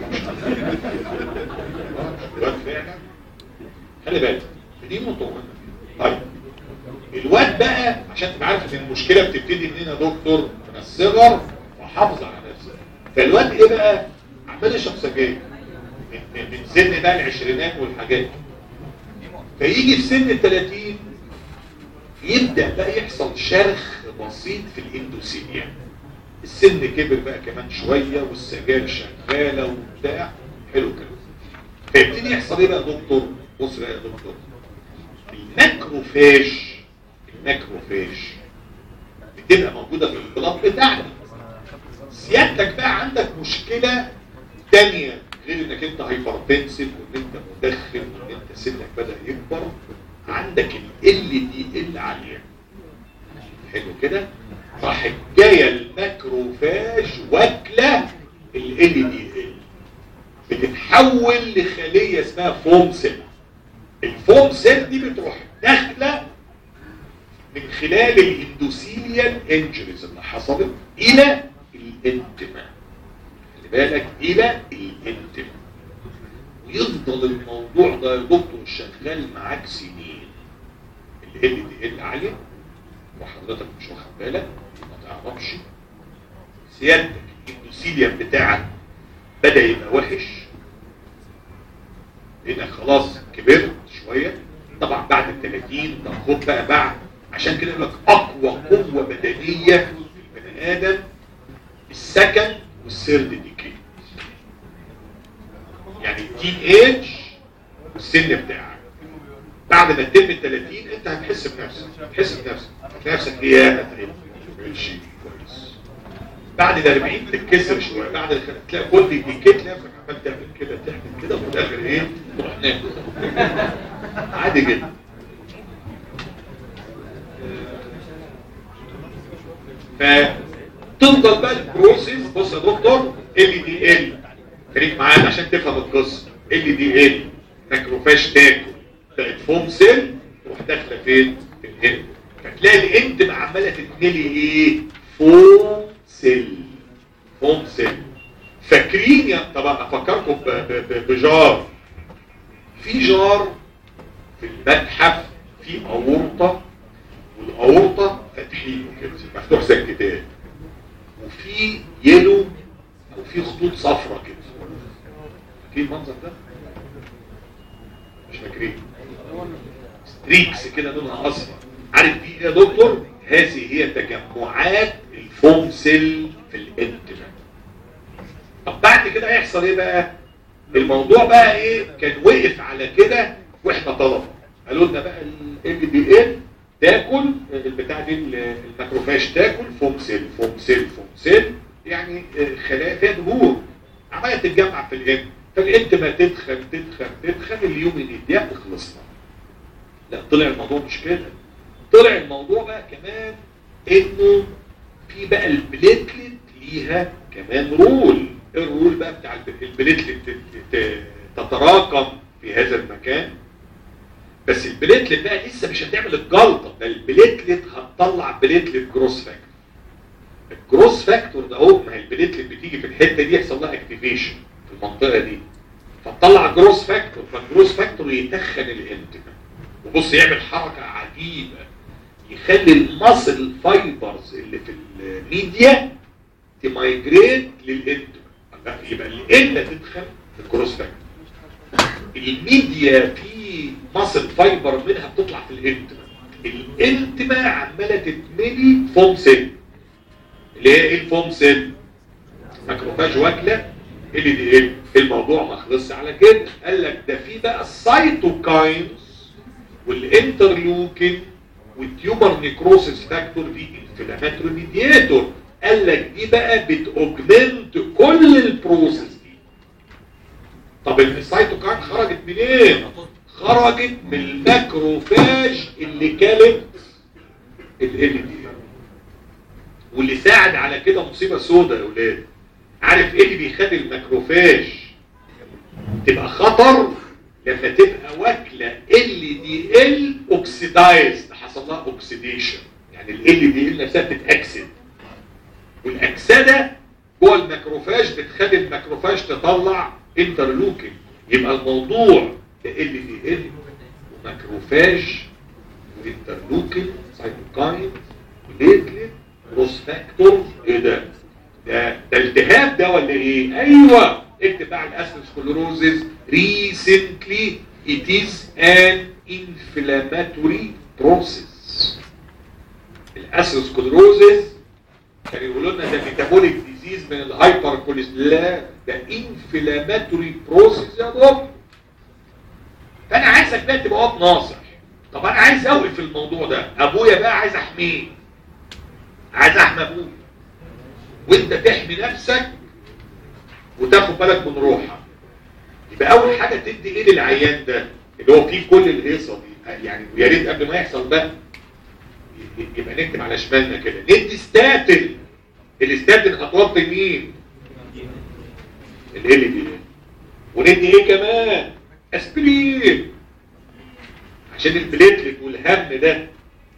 الواد فعلا خلي بالك دي نقطه مهمه طيب الواد بقى عشان تبقى عارف ان المشكله بتبتدي منين يا دكتور من الصغر وحافظ على نفسه فالواد ايه بقى عمال يشرب سجاير من, من- من سن بقى العشرينات والحاجات دي. فيجي في سن ال 30 يبدا بقى يحصل شرخ بسيط في الاندوثيليا السن كبر بقى كمان شويه والسجاير شغاله وبتاع حلو كده فيبتدي يحصل ايه بقى يا دكتور بص بقى يا دكتور الماكروفاج الماكروفاج بتبقى موجودة في البلاط بتاعنا سيادتك بقى عندك مشكلة تانية غير انك انت هايبرتنسيف وان انت مدخن وان انت سنك بدأ يكبر عندك ال دي ال عالية حلو كده راح جاية الماكروفاج واكلة ال دي ال بتتحول لخلية اسمها فوم سيل الفوم سيل دي بتروح داخله من خلال الاندوثيليال انجريز اللي حصلت الى الانتما خلي بالك الى الانتما ويفضل الموضوع ده يا دكتور شغال معاك سنين ال دي ال عاليه وحضرتك مش واخد بالك ما تعرفش سيادتك الدوسيليوم بتاعك بدا يبقى وحش لانك خلاص كبرت شويه طبعا بعد ال 30 ده خد بقى بعد عشان كده يقول لك اقوى قوه بدنيه في البني ادم السكن والسيرد ديكي يعني التين ايج والسن بتاعك بعد ما تتم ال 30 انت هتحس بنفسك هتحس بنفسك هتلاقي نفسك ايه هتعمل ماشي كويس بعد ال 40 تتكسر شويه بعد ال 50 تلاقي كل ديكيت تلاقي نفسك عمال تعمل كده تعمل كده وفي الاخر ايه تروح نام عادي جدا فتفضل بقى البروسيس بص يا دكتور ال دي ال خليك معانا عشان تفهم القصه ال دي ال ماكروفاج تاكل بقت فوم سيل تروح داخله فين؟ في الهند فتلاقي الانتم عماله تتملي ايه؟ فوم سيل فوم سيل فاكرين يا طبعا افكركم ب- ب- ب- بجار في جار في المتحف في اورطه والاورطه فاتحينه كده مفتوح زي الكتاب وفي يلو او في خطوط صفرة كده فاكرين المنظر ده؟ مش فاكرين ستريكس كده لونها اصفر عارف دي ايه يا دكتور؟ هذه هي تجمعات الفوم سيل في الانتما طب بعد كده هيحصل ايه بقى؟ الموضوع بقى ايه؟ كان وقف على كده واحنا طلبه قالوا لنا بقى ال دي ال تاكل البتاع دي الماكروفاج تاكل فوم سيل فوم سيل فوم سيل يعني خلايا فيها دهون عماله تتجمع في الانت فالانت ما تدخل تدخل تدخل اليوم يديها خلصنا لا طلع الموضوع مش كده طلع الموضوع بقى كمان انه في بقى البليتلت ليها كمان رول الرول بقى بتاع الب- البليتلت تت- تت- تتراكم في هذا المكان بس البليتلت بقى لسه مش هتعمل الجلطه ده البليتلت هتطلع بليتلت جروس فاكتور الجروس فاكتور ده اهو ما هي البليتلت بتيجي في الحته دي يحصل لها اكتيفيشن في المنطقه دي فتطلع جروس فاكتور فالجروس فاكتور يتخن الانتما وبص يعمل حركه عجيبه يخلي المصل فايبرز اللي في الميديا تمايجريت للانتما يبقى الانتما تدخل في الجروس فاكتور الميديا في مصل فايبر منها بتطلع في الانتما الانتما عماله تتملي فوم سيل اللي هي ايه الفوم سيل ماكروفاج واكله اللي دي ايه الموضوع ما خلصش على كده قال لك ده في بقى السايتوكاينز والانترلوكين والتيومر نيكروسيس فاكتور دي انفلاماتوري ميدياتور قال لك دي بقى بتوجمنت كل البروسيس دي طب السايتوكاين خرجت منين خرجت من الماكروفاج اللي كانت ال دي واللي ساعد على كده مصيبه سوداء يا اولاد عارف ايه اللي بيخلي الماكروفاج تبقى خطر لما تبقى واكله ال دي ال اوكسيدايز حصل لها اوكسيديشن يعني ال دي ال نفسها بتتاكسد والاكسده جوه الماكروفاج بتخلي الماكروفاج تطلع انترلوكين يبقى الموضوع ده ال دي ال وماكروفاج وانترلوكين سايتوكاين بليتلت بروس فاكتور ايه ده؟ ده ده التهاب ده ولا ايه؟ ايوه اكتب بقى الاسكلروزز recently it is an inflammatory process الاسكلروزز كانوا يقولوا لنا ده ميتابوليك ديزيز من الهايبر كوليسترول لا ده انفلاماتوري بروسيس يا دكتور فانا عايزك بقى تبقى واد ناصح طب انا عايز اوقف الموضوع ده ابويا بقى عايز احميه عايز احمي ابويا وانت تحمي نفسك وتاخد بالك من روحك يبقى اول حاجه تدي ايه للعيان ده اللي هو فيه كل الهيصه دي يعني ويا ريت قبل ما يحصل بقى يبقى نكتب على شمالنا كده ندي ستاتن الستاتن هتوطي مين ال دي وندي ايه كمان اسبرين عشان البليتلت والهم ده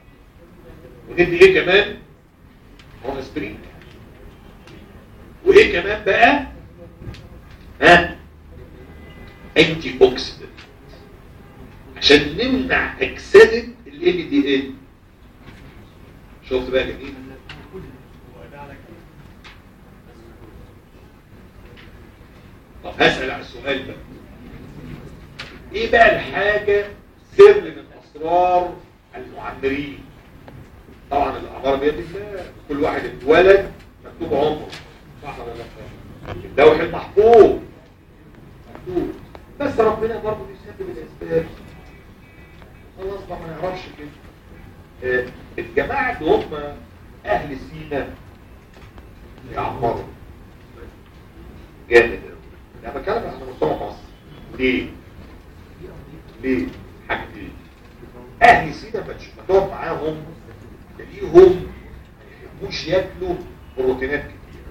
وندي ايه كمان هو اسبرين وايه كمان بقى ها انتي اوكسيدنت عشان نمنع اكسده ال دي ان شفت بقى جميل طب هسأل على السؤال بقى ايه بقى الحاجة سر من اسرار المعمرين طبعا الاعمار بيد الله كل واحد اتولد مكتوب عمره صح ولا لا اللوح المحفوظ مكتوب بس ربنا برضه بيسبب الاسباب خلاص بقى ما نعرفش كده آه، الجماعه اللي هم اهل سينا يعمروا جامد قوي يعني بتكلم على مستوى مصر ليه؟ ليه؟ حاجتين اهل سينا ما تش- ما تقعد معاهم تلاقيهم ما يحبوش ياكلوا بروتينات كتير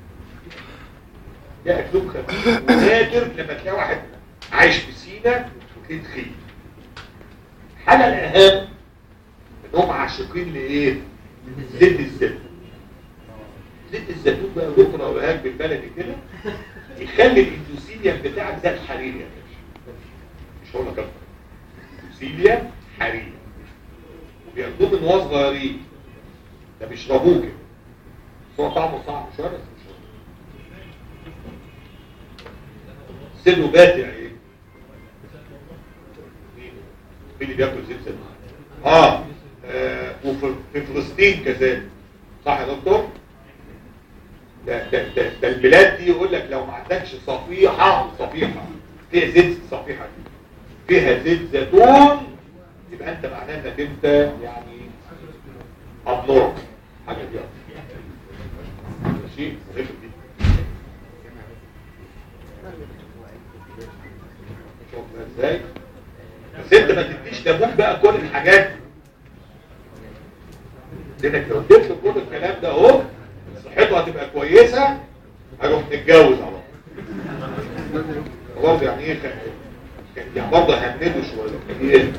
ده اكلهم خفيف ونادر لما تلاقي واحد عايش في سينا وتلاقيه تخين الحاجه الاهم انهم عاشقين لايه؟ زيت الزيتون زيت الزيتون بقى دكتور اقولها لك بالبلدي كده يخلي الاندوسيليا بتاعك زي الحرير يا باشا مش هقول لك اكتر اندوسيليا حرير وبياخدوه من وهو صغيرين ده بيشربوه كده بس هو طعمه صعب شويه بس مش سنه باتع ايه؟ مين مين اللي بياكل زيت زيتون؟ اه, آه وفي في فلسطين كذلك صح يا دكتور؟ ده, ده, ده, ده البلاد دي يقول لك لو ما عندكش صفيحة صفيحة فيها زيت صفيحة دي فيها زيت زيتون يبقى انت معناه انك انت يعني ابنور حاجة دي ماشي مهم دي شوفنا ازاي بس انت ما تديش لابوك بقى كل الحاجات لانك لو اديت له كل الكلام ده اهو صحته هتبقى كويسه هيروح نتجوز على طول برضه يعني ايه كان كان- يعني برضه هنده شويه كان ايه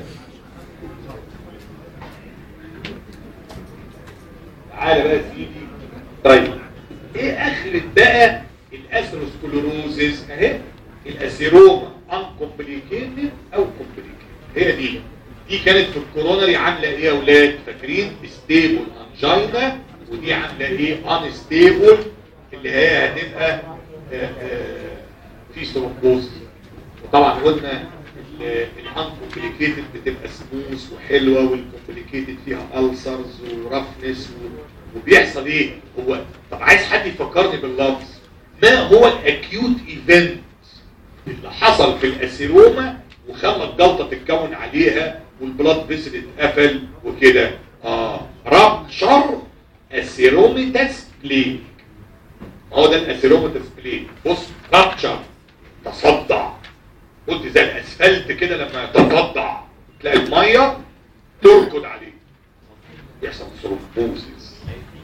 تعالى بقى يا سيدي طيب ايه اخرة بقى الاثيروسكلوروزيس اهي الاسيروما ان كومبليكيتد او كومبليكيتد هي دي دي كانت في الكورونري عامله ايه يا اولاد فاكرين ستيبل انجينا ودي عامله ايه ان ستيبل اللي هي هتبقى آه، آه، في ثرومبوز وطبعا قلنا الان كومبليكيتد بتبقى سموث وحلوه والكومبليكيتد فيها السرز ورفنس وبيحصل ايه هو طب عايز حد يفكرني باللفظ ما هو الاكيوت ايفنت اللي حصل في الاسيروما وخلى الجلطه تتكون عليها والبلاد فيسل اتقفل وكده اه رابشر اسيروميتاس بليك هو ده الاسيروميتاس بليك بص رابشر تصدع قلت زي الاسفلت كده لما يتصدع تلاقي الميه تركض عليه يحصل ثرومبوزيس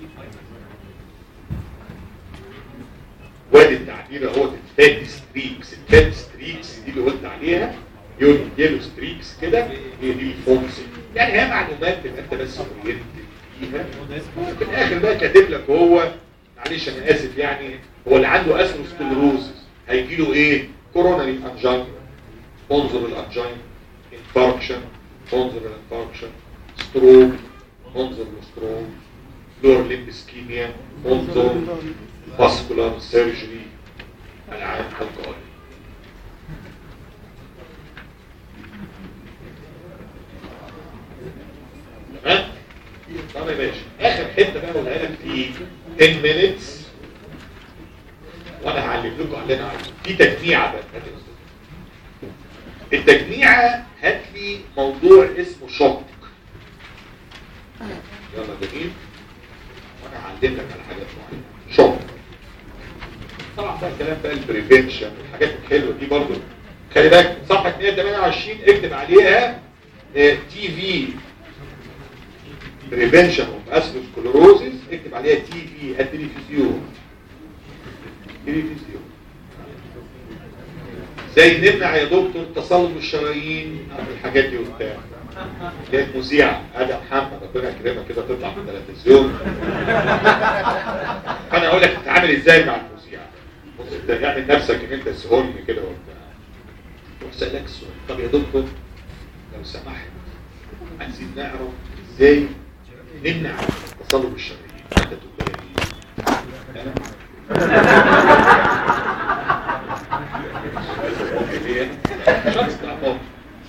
وادي التعبير اهو الفات ستريكس الفات ستريكس دي اللي قلت عليها يقول يلو ستريكس كده هي دي الفونكس يعني هي معلومات تبقى انت بس اورينتد فيها وفي الاخر بقى كاتب لك هو معلش انا اسف يعني هو اللي عنده اثيروسكلروزس هيجي له ايه؟ كوروناري انجين انظر الانجين انفاركشن انظر الانفاركشن ستروك انظر الستروك لور ليمب اسكيميا انظر فاسكولار سيرجري العام القادم تمام طب يا باشا اخر حته بقى اقولها لك في 10 minutes وانا هعلم لكم على اللي انا عايزه في تجميعه بقى هات يا أستاذ. التجميعه هات لي موضوع اسمه شوك يلا جميل وانا هعلم لك على حاجات معينه شوك طبعا بقى الكلام بقى البريفنشن والحاجات الحلوه دي برضه خلي بالك صفحه 128 اكتب عليها تي في بريفنشن اوف اسكلروزيس اكتب عليها تي في التلفزيون تلفزيون زي نمنع يا دكتور تصلب الشرايين او الحاجات دي وبتاع اللي هي المذيعه ادم محمد ربنا يكرمك كده تطلع في التلفزيون فانا اقول لك تتعامل ازاي مع المذيعه بص انت اعمل نفسك ان انت سهون كده وبتاع اسالك سؤال طب يا دكتور لو سمحت عايزين نعرف ازاي نمنع التصلب الشرايين انت تقول لي ايه شخص تعبان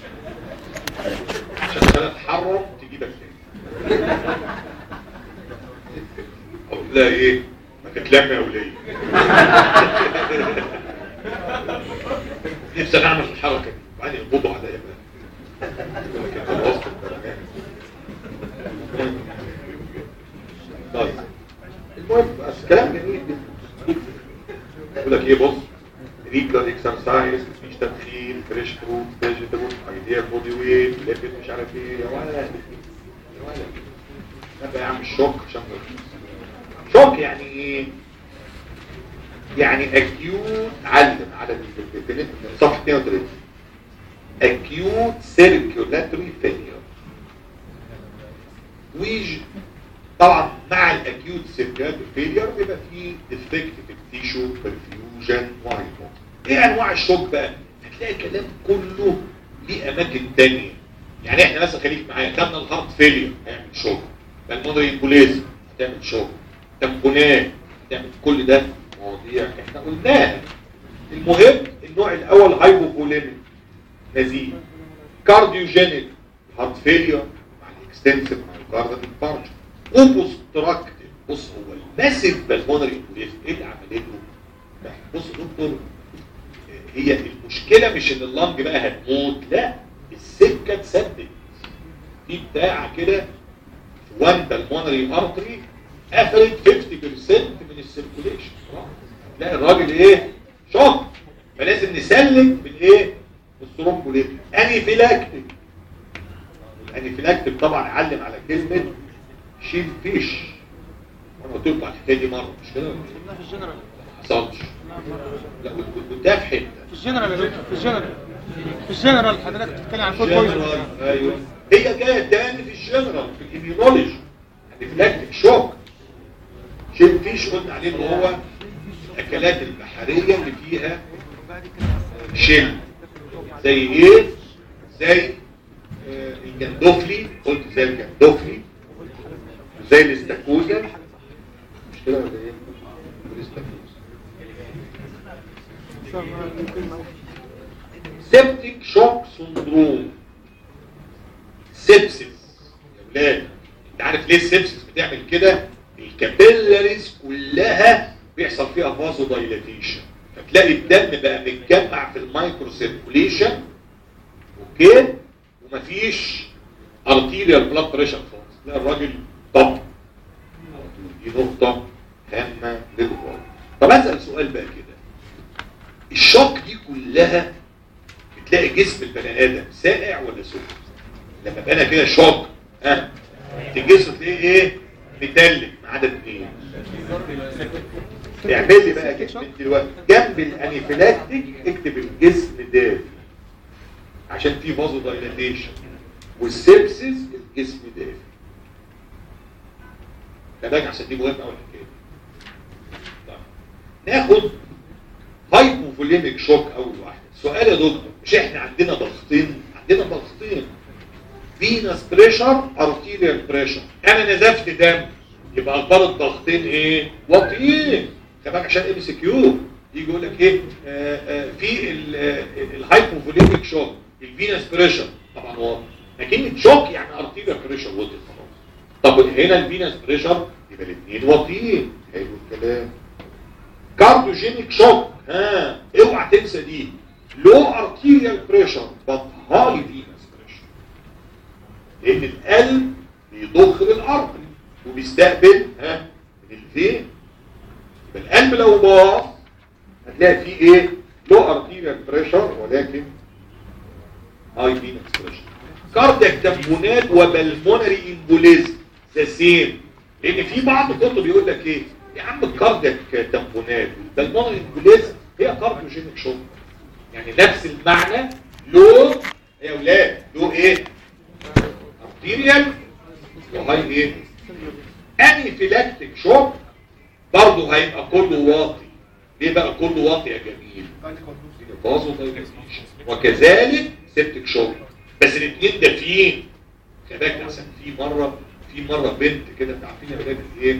عشان ثلاث حرم تجيبك تاني اقول لها ايه ما تتلم يا وليه نفسي انا اعمل الحركه دي وبعدين يقبضوا عليا بقى يقول لك انت بوظت البرنامج طيب المهم بس كلام جميل جدا يقول لك ايه بص ريجلر اكسرسايز مفيش تدخين فريش فروت فيجيتابل ايديا بودي ويت ليبيد مش عارف ايه يا ولد يا ولد نبقى يعمل شوك عشان شوك يعني ايه يعني اكيوت علم على ال- ال- ال- صفحه 32 اكيوت سيركيولاتوري فيلير ويج طبعا مع الاكيوت سيركيولاتوري فيلير بيبقى فيه ديفكت في التيشو برفيوجن وهايبو ايه انواع الشوك بقى هتلاقي كلام كله ليه اماكن تانية يعني احنا مثلا خليك معايا خدنا الهارت فيلير هيعمل شوك المونري امبوليزم هتعمل شوك تمبونات هتعمل كل ده مواضيع احنا قلناها المهم النوع الاول هايبوفوليميك نزيف كارديوجينيك هارت فيلير مع الاكستنسيف مايوكاردال انفاركشن اوبستراكتيف بص هو الماسيف بالمونري امبوليزم ايه اللي عملته بص يا دكتور هي المشكله مش ان اللنج بقى هتموت لا السكه اتسدت في بتاع كده وان بالمونري ارتري قفلت 50% من السيركوليشن تلاقي الراجل ايه شوك فلازم نسلك بالايه بالثرومبوليت انيفيلاكتيك الانيفيلاكتيك طبعا علم على كلمه شيل فيش انا قلت لكم على الحكايه دي مره مش كده قلنا في الجنرال ما حصلش لا كنت ده في حته في الجنرال يا دكتور في الجنرال في الجنرال حضرتك بتتكلم عن فود بويزن جنرال ايوه هي جايه تاني في الجنرال في الاميونولوجي انفلاكتيك شوك شيل فيش قلنا عليه ان هو الاكلات البحريه اللي فيها شيل زي ايه زي آه، الجندوفلي قلت زي الجندوفلي زي الاستاكوزا مش كده ولا ايه الاستاكوزا سيبتيك شوك سندروم سيبسيس يا ولاد انت عارف ليه السيبسيس بتعمل كده الكابيلاريز كلها بيحصل فيها فازو دايلاتيشن فتلاقي الدم بقى متجمع في المايكرو سيركوليشن اوكي ومفيش ارتيريال بلاد بريشر خالص تلاقي الراجل طب على طول. دي نقطه هامه للغايه طب اسال سؤال بقى كده الشوك دي كلها بتلاقي جسم البني ادم ساقع ولا سخن لما بقى كده شوك ها الجسم تلاقيه ايه متلج ما عدا اثنين اعمل لي بقى كده من دلوقتي جنب الانيفيلاكتيك اكتب الجسم دافي عشان في فازو دايلاتيشن والسيبسيس الجسم دافي كذلك عشان دي مهمه قوي الحكايه دي. طيب. ناخد هايبوفوليميك شوك اول واحده سؤال يا دكتور مش احنا عندنا ضغطين عندنا ضغطين فينس بريشر ارتيريال بريشر انا نزفت دم يبقى اخبار الضغطين ايه واطيين كمان عشان ام سي كيو يجي يقول لك ايه آه آه في الهايبوفوليميك شوك الفينس بريشر طبعا واضح لكن شوك يعني ارتيريال بريشر واطي خلاص طب هنا الفينس بريشر يبقى الاثنين واطيين حلو الكلام كارديوجينيك شوك ها اوعى تنسى دي لو ارتيريال بريشر بط هاي فينس بريشر لان القلب بيضخ للارض وبيستقبل ها من الفين يبقى القلب لو باظ هتلاقي فيه ايه لو ارتيريال بريشر ولكن هاي فينس بريشر كاردياك تمبونات وبلمونري امبوليزم ذا سيم لان في بعض الكتب يقول لك ايه يا عم الكاردياك تمبونات والبلمونري امبوليزم هي كارديوجينيك شوك يعني نفس المعنى لو يا اولاد لو ايه ارتيريال وهاي ايه انيفيلاكتيك شوك برضه هيبقى كله واطي ليه بقى كله واطي يا جميل فازو دايلاتيشن وكذلك سيبتك شوك بس الاثنين دافيين خلي بالك احسن في مره في مره بنت كده انت عارفين يا ولاد ايه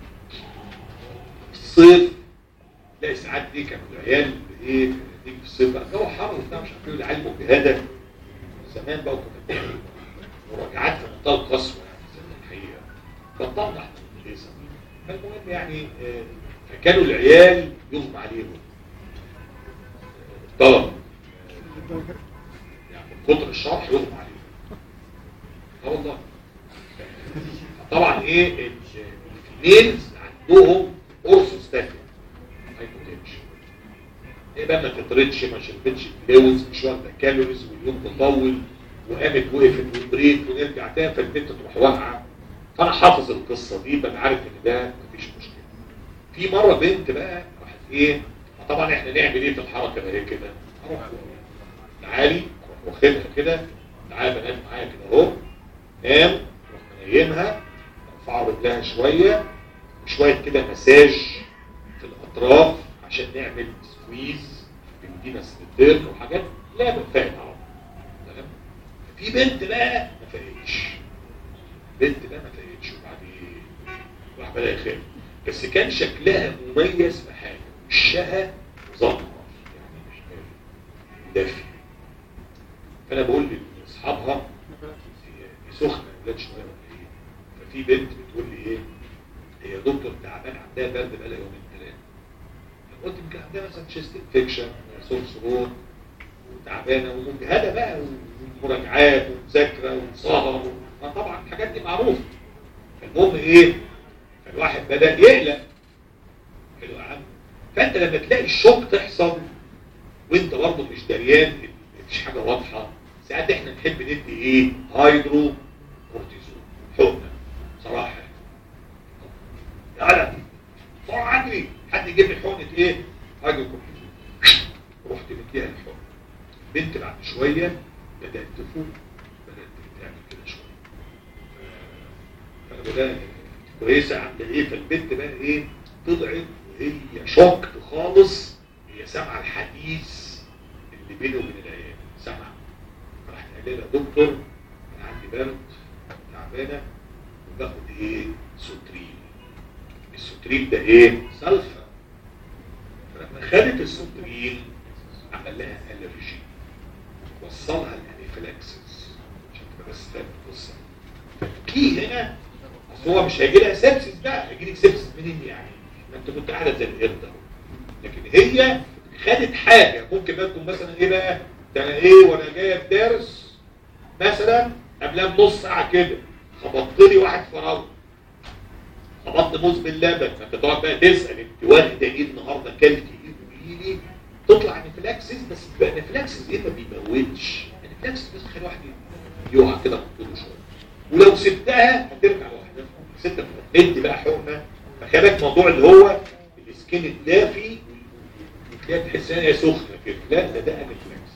في الصيف تلاقي ساعات دي كانوا العيال ايه تيجي في الصيف بقى الجو حر وبتاع مش عارف ايه العيال مجهده زمان بقى وكنا بنعمل مراجعات في منتهى القسوه يعني زمان الحقيقه فطلع احنا الكنيسه فالمهم يعني آه، فكانوا العيال يغمى عليهم طلب يعني من كتر الشرح يغمى عليهم اه والله طبعا ايه الاثنين عندهم اورثوستاتيك هايبوتنشن ايه بقى ما تطردش ما شربتش فلويدز مش واخده كالوريز واليوم تطول وقامت وقفت وبريك ونرجع تاني فالبنت تروح واقعه فانا حافظ القصه دي ببقى عارف ان ده مفيش مشكله في مره بنت بقى راحت ايه طبعا احنا نعمل ايه في الحركه ده هي كده اروح تعالي اروح واخدها كده تعالى بنات معايا كده اهو نام اروح منيمها ارفع رجلها شويه شويه كده مساج في الاطراف عشان نعمل سكويز بندينا سنتين وحاجات لا بنفعل على طول تمام في بنت بقى ما فاقتش بنت بقى ما فاقتش وبعدين راح بدا يخاف بس كان شكلها مميز في حاجه وشها ظهر يعني مش دافي فانا بقول لاصحابها هي دي سخنه ولاد شويه ولا ايه ففي بنت بتقول لي ايه هي دكتور تعبان عندها برد بقى لها يومين ثلاثه قلت يمكن عندها مثلا تشيست انفكشن سور ثروت وتعبانه ومجهده بقى ومراجعات ومذاكره وسهر و- طبعا الحاجات دي معروفه المهم ايه فالواحد بدا يقلق حلو يا عم فانت لما تلاقي الشوك تحصل وانت برضه مش دريان مفيش حاجه واضحه ساعات احنا نحب ندي ايه هايدرو كورتيزون حقنه صراحه تعالى بسرعه اجري حد يجيب لي حقنه ايه هايدرو كورتيزون رحت مديها الحقنه بنت بعد شويه بدات تفوق بدات تعمل كده شويه فانا بدات كويسه عامله ايه فالبنت بقى ايه طلعت وهي شوكت خالص هي سامعه الحديث اللي بينه وبين العيال سامعه راحت قال لها دكتور انا عندي برد تعبانه وباخد ايه سوترين السوترين ده ايه سلفا فلما خدت السوترين عمل لها الرجي وصلها الانفلاكسس عشان تبقى بس فاهم القصه الكي هنا اصل هو مش هيجي لها سبسس بقى هيجي لك سبسس منين يعني ما انت كنت قاعده زي القرد اهو لكن هي خدت حاجه ممكن بقى تكون مثلا ايه بقى ده انا ايه وانا جايه الدرس مثلا قبلها بنص ساعه كده خبطت لي واحد فراوله خبطت موز باللبن فانت تقعد بقى تسال انت واخده ايه النهارده اكلتي ايه قولي لي تطلع انفلاكسس بس بيبقى انفلاكسس ايه ما بيموتش انفلاكسس بس خلي واحد يقع كده طول شويه ولو سبتها هترجع لوحدها سبتها ادي بقى حقنه فخلي بالك موضوع اللي هو السكين الدافي وتلاقي تحس ان هي سخنه كده لا ده ده انفلاكس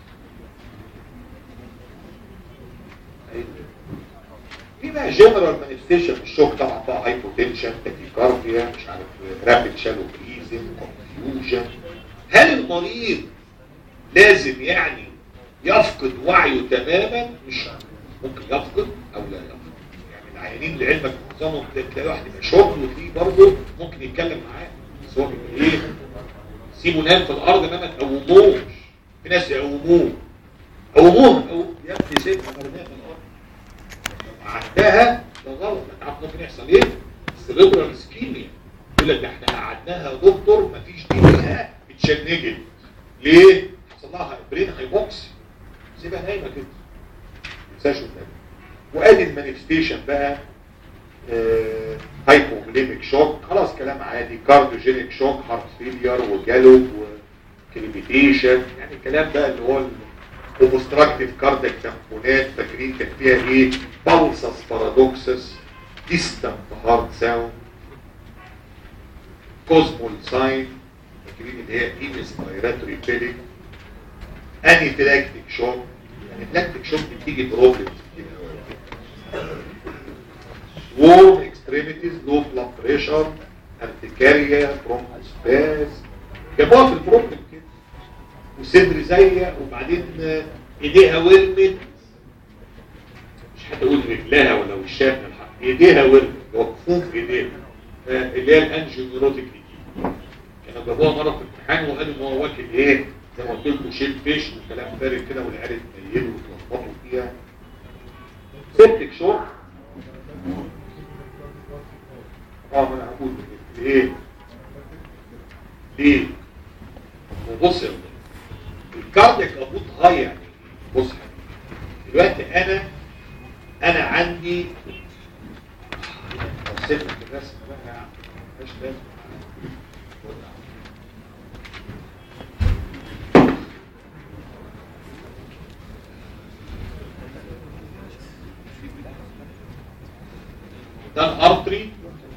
في بقى جنرال مانيفستيشن في الشوك طبعا بقى هايبوتنشن تاكيكارديا مش عارف رابيد شالو بريزن كونفيوجن هل المريض لازم يعني يفقد وعيه تماما مش ممكن يفقد او لا يفقد يعني العيانين لعلمك معظمهم تلاقي واحد يبقى شغل وفي برضه ممكن يتكلم معاه بس هو بيبقى ايه سيبه نام في الارض ما تقوموش في ناس يقوموه قوموه أو يا ابني سيبها مرميه في الارض عندها ده غلط انت عارف ممكن يحصل ايه؟ سيريبرال اسكيميا يقول لك ده احنا قعدناها دكتور مفيش دقيقه اتشنجت ليه؟ حصل لها برين هايبوكسي سيبها نايمه كده ما تنساش قدامك وادي المانيفستيشن بقى آه هايبوغليميك شوك خلاص كلام عادي كارديوجينيك شوك هارت فيلير وجالوب وكليبيتيشن يعني الكلام بقى اللي هو اوبستراكتيف كاردياك تامبونات فاكرين كان فيها ايه بالسس بارادوكسس ديستنت هارت ساوند كوزمول ساين فاكرين اللي هي انسبيراتوري بيليك انيفلاكتيك شوك انيفلاكتيك شوك بتيجي بروبلمز كتير warm extremities, low blood pressure, urticaria, bronchospasm, جابوها في البروبلم كده وصدر زيق وبعدين آه، ايديها ورمت مش هتقول رجلها ولا وشها من الحق ايديها ورمت وقفوه في ايديها آه، اللي هي الانجيونيروتيك دي كانوا جابوها مره في الامتحان وقالوا ان هو واكل ايه زي ما قلت لكم شيل فيش وكلام فارغ كده والعيال اتنيلوا وتلخبطوا فيها سبتك شورت اه ما انا هقول ليه ليه وبص يا ولاد، الكاردياك ابوت هاي يعني إيه؟ بص يا حبيبي. دلوقتي انا انا عندي سيبك الرسم بقى يا عم مش لازم ده الارتري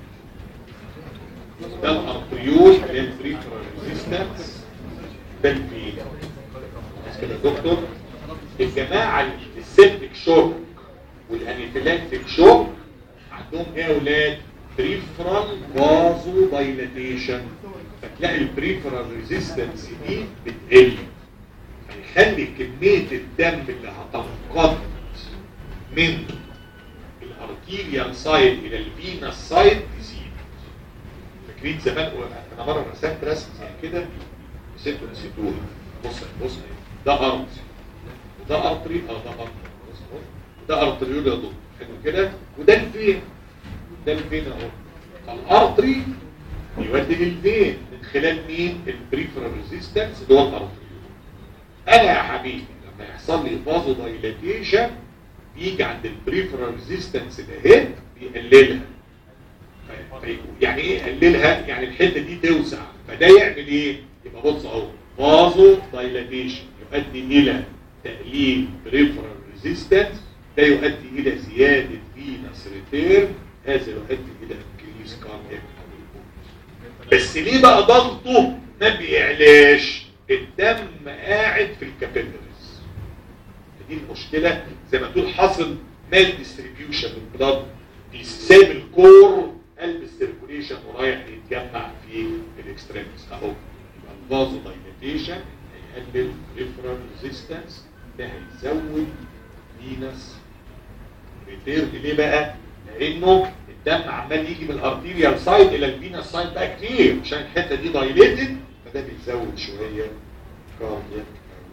ده الارتريول البريفرال ريزيستنس ده الفين بس كده يا دكتور الجماعه السيبتك شوك والانيفيلاكتيك شوك عندهم ايه يا اولاد بريفرال فازو دايلاتيشن فتلاقي البريفرال ريزيستنس دي بتقل هيخلي كميه الدم اللي هتنقض من الارتيريال سايد الى الفينس سايد تزيد فاكرين زمان انا مره رسمت رسم زي كده نسيتوا نسيتوه بص بص ده ارض وده ارتري اه ده ارتري بص اهو ده ارتريول يا دكتور حلو كده وده الفين ده الفين اهو فالارتري يودي للفين من خلال مين البريفرال ريزيستنس اللي هو الارتريول انا يا حبيبي لما يحصل لي فازو دايلاتيشن بيجي عند البريفرال ريزيستنس ده بيقللها ف- ف- يعني ايه يقللها يعني الحته دي توسع فده يعمل ايه يبقى بص اهو فازو دايلاتيشن يؤدي الى تقليل بريفرال ريزيستنس ده يؤدي الى زياده فينس ريتير هذا يؤدي الى انكريز كاردياك بس ليه بقى ضغطه ما بيعلاش الدم قاعد في الكابيلاريز دي المشكله زي ما تقول حاصل مال ديستريبيوشن للبلاد بيساب الكور قلب السيركوليشن ورايح يتجمع في الاكستريمز اهو يبقى الفازو دايلاتيشن هيقلل ريفرال ريزيستنس ده هيزود فينس ريتير ليه بقى؟ لانه الدم عمال يجي من الارتيريال سايد الى الفينس سايد بقى كتير عشان الحته دي دايليتد فده بيزود شويه كاردياك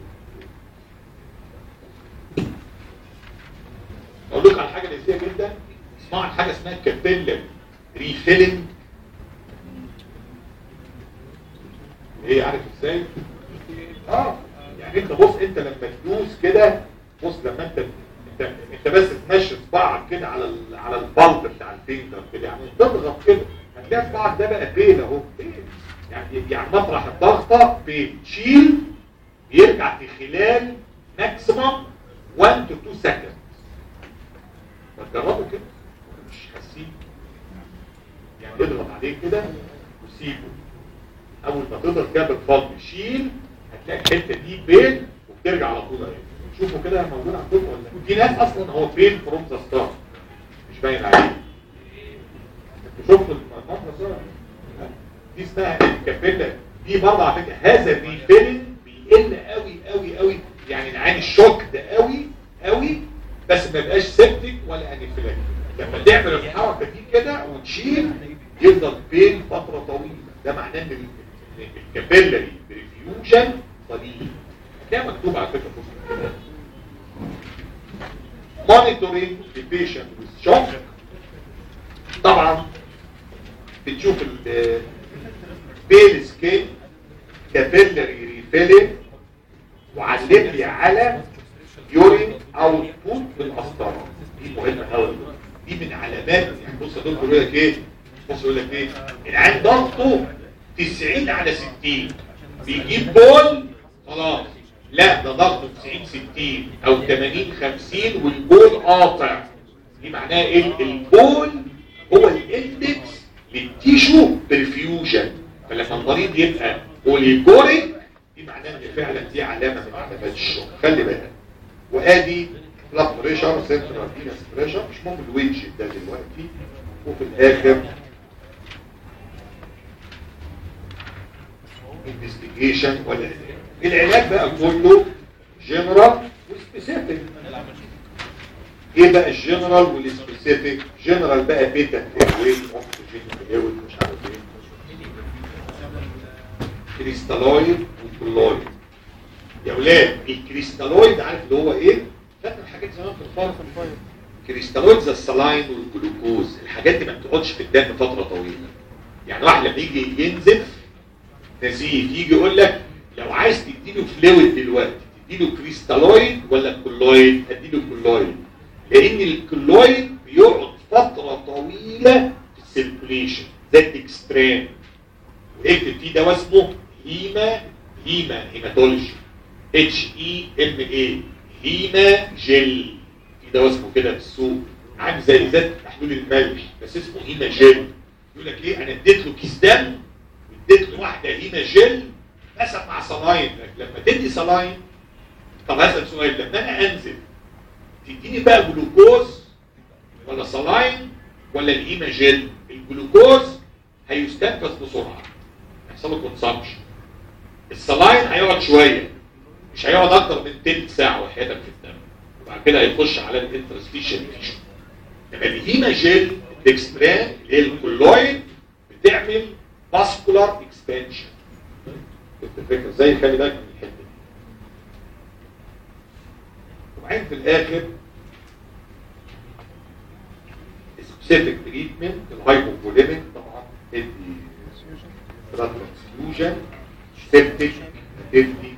اقول لكم على حاجه لذيذه جدا اسمعوا عن حاجه اسمها كابيلا ريفيلنج ايه عارف ازاي اه يعني انت بص انت لما تدوس كده بص لما انت انت, انت بس تمشي صباعك كده على ال... على البلط بتاع الفينجر كده يعني تضغط كده هتلاقي صباعك ده بقى بين اهو بين يعني يعني مطرح الضغطه بين تشيل بيرجع في خلال ماكسيمم 1 تو 2 سكند ما تجربوا كده مش حاسين يعني اضغط عليه كده وسيبه اول ما تضغط كده بالفضل شيل هتلاقي الحته دي بين وبترجع على طول اهي شوفوا كده موجود عندكم ولا في ناس اصلا هو بين فروم ذا ستارت مش باين عليه انتوا شفتوا المنظر ده دي اسمها الكابيلا دي برضه على فكره هذا الريفيلنج بيقل قوي قوي قوي يعني العين الشوك ده قوي قوي بس ما يبقاش سيبتك ولا انفلاك لما تعمل الحركه دي كده وتشيل يفضل بين فتره طويله ده معناه ان ال- إن الكابيلاري بريفيوجن قليل هتلاقي مكتوب على فكره بص كده monitoring the patient with shock طبعا بتشوف البيل سكين كابيلاري ريفيلنج وعلم لي على يورين اوتبوت بالقسطره دي مهمه قوي دي من علامات يعني بص يا دكتور يقول لك ايه بص يقول لك ايه العين ضغطه 90 على 60 بيجيب بول خلاص لا ده ضغطه 90 60 او 80 50 والبول قاطع دي معناها ايه البول هو الاندكس للتيشو برفيوجن فلما المريض يبقى اوليجوريك دي معناها ان فعلا دي علامه من علامات الشوك خلي بالك وادي بلاد بريشر سنترال فينس بريشر مش مهم الويتش ده دلوقتي وفي الاخر انفستيجيشن ولا علاج العلاج بقى كله جنرال وسبيسيفيك ايه بقى الجنرال والسبيسيفيك جنرال بقى بيتا فيرويد اوكسجين فيرويد مش عارف ايه كريستالويد وكلويد يا ولاد الكريستالويد عارف اللي هو ايه فاكر الحاجات زمان في الفرق كريستالويد زي السلاين والجلوكوز الحاجات دي ما بتقعدش في الدم فتره طويله يعني واحد لما يجي ينزف نزيف يجي يقول لك لو عايز تديله فلويد دلوقتي تديله كريستالويد ولا كلويد اديله كلويد لان الكلويد بيقعد فتره طويله في السيركوليشن زي الاكسترام واكتب فيه دواء اسمه هيما هيما هيماتولوجي اتش اي ام اي هيما جل في دواء اسمه كده في السوق عامل زي ازازه محلول الملح بس اسمه هيما جل يقول لك ايه انا اديت له كيس دم واديت له واحده هيما جل مثلا مع صلاين لما تدي صلاين طب هسال سؤال لما انا انزل تديني بقى جلوكوز ولا صلاين ولا الهيما جل الجلوكوز هيستنفذ بسرعه يحصل له كونسامشن الصلاين هيقعد شويه مش هيقعد اكتر من تلت ساعه وحياتك في الدم وبعد كده هيخش على الانترستيشن تيشو لما الهيما جيل الاكستران اللي هي الكولويد بتعمل فاسكولار اكسبانشن الفكره ازاي خلي بالك من الحته دي وبعدين في الاخر سبيسيفيك تريتمنت الهايبوفوليميك طبعا تدي بلاد ترانسفيوجن سيبتيك تدي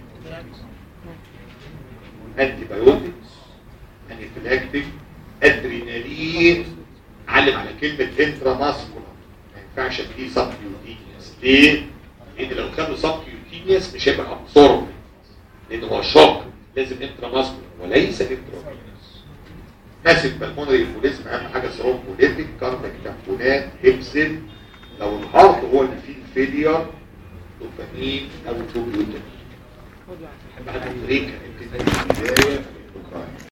انتي بايوتكس انفلاكتيك ادرينالين علم على كلمه انترا ماسكولار ما ينفعش اديه سب كيوتينيوس ليه؟ لان لو خدوا سب كيوتينيوس مش هيبقى ابسورب لان هو شوك لازم انترا ماسكولار وليس انترا ماسك بالمونري امبوليزم اهم حاجه سيرومبوليتيك كاردياك تامبونات هيبسل لو الهارت هو اللي فيه الفيلير دوبامين او توبيوتين بعد امريكا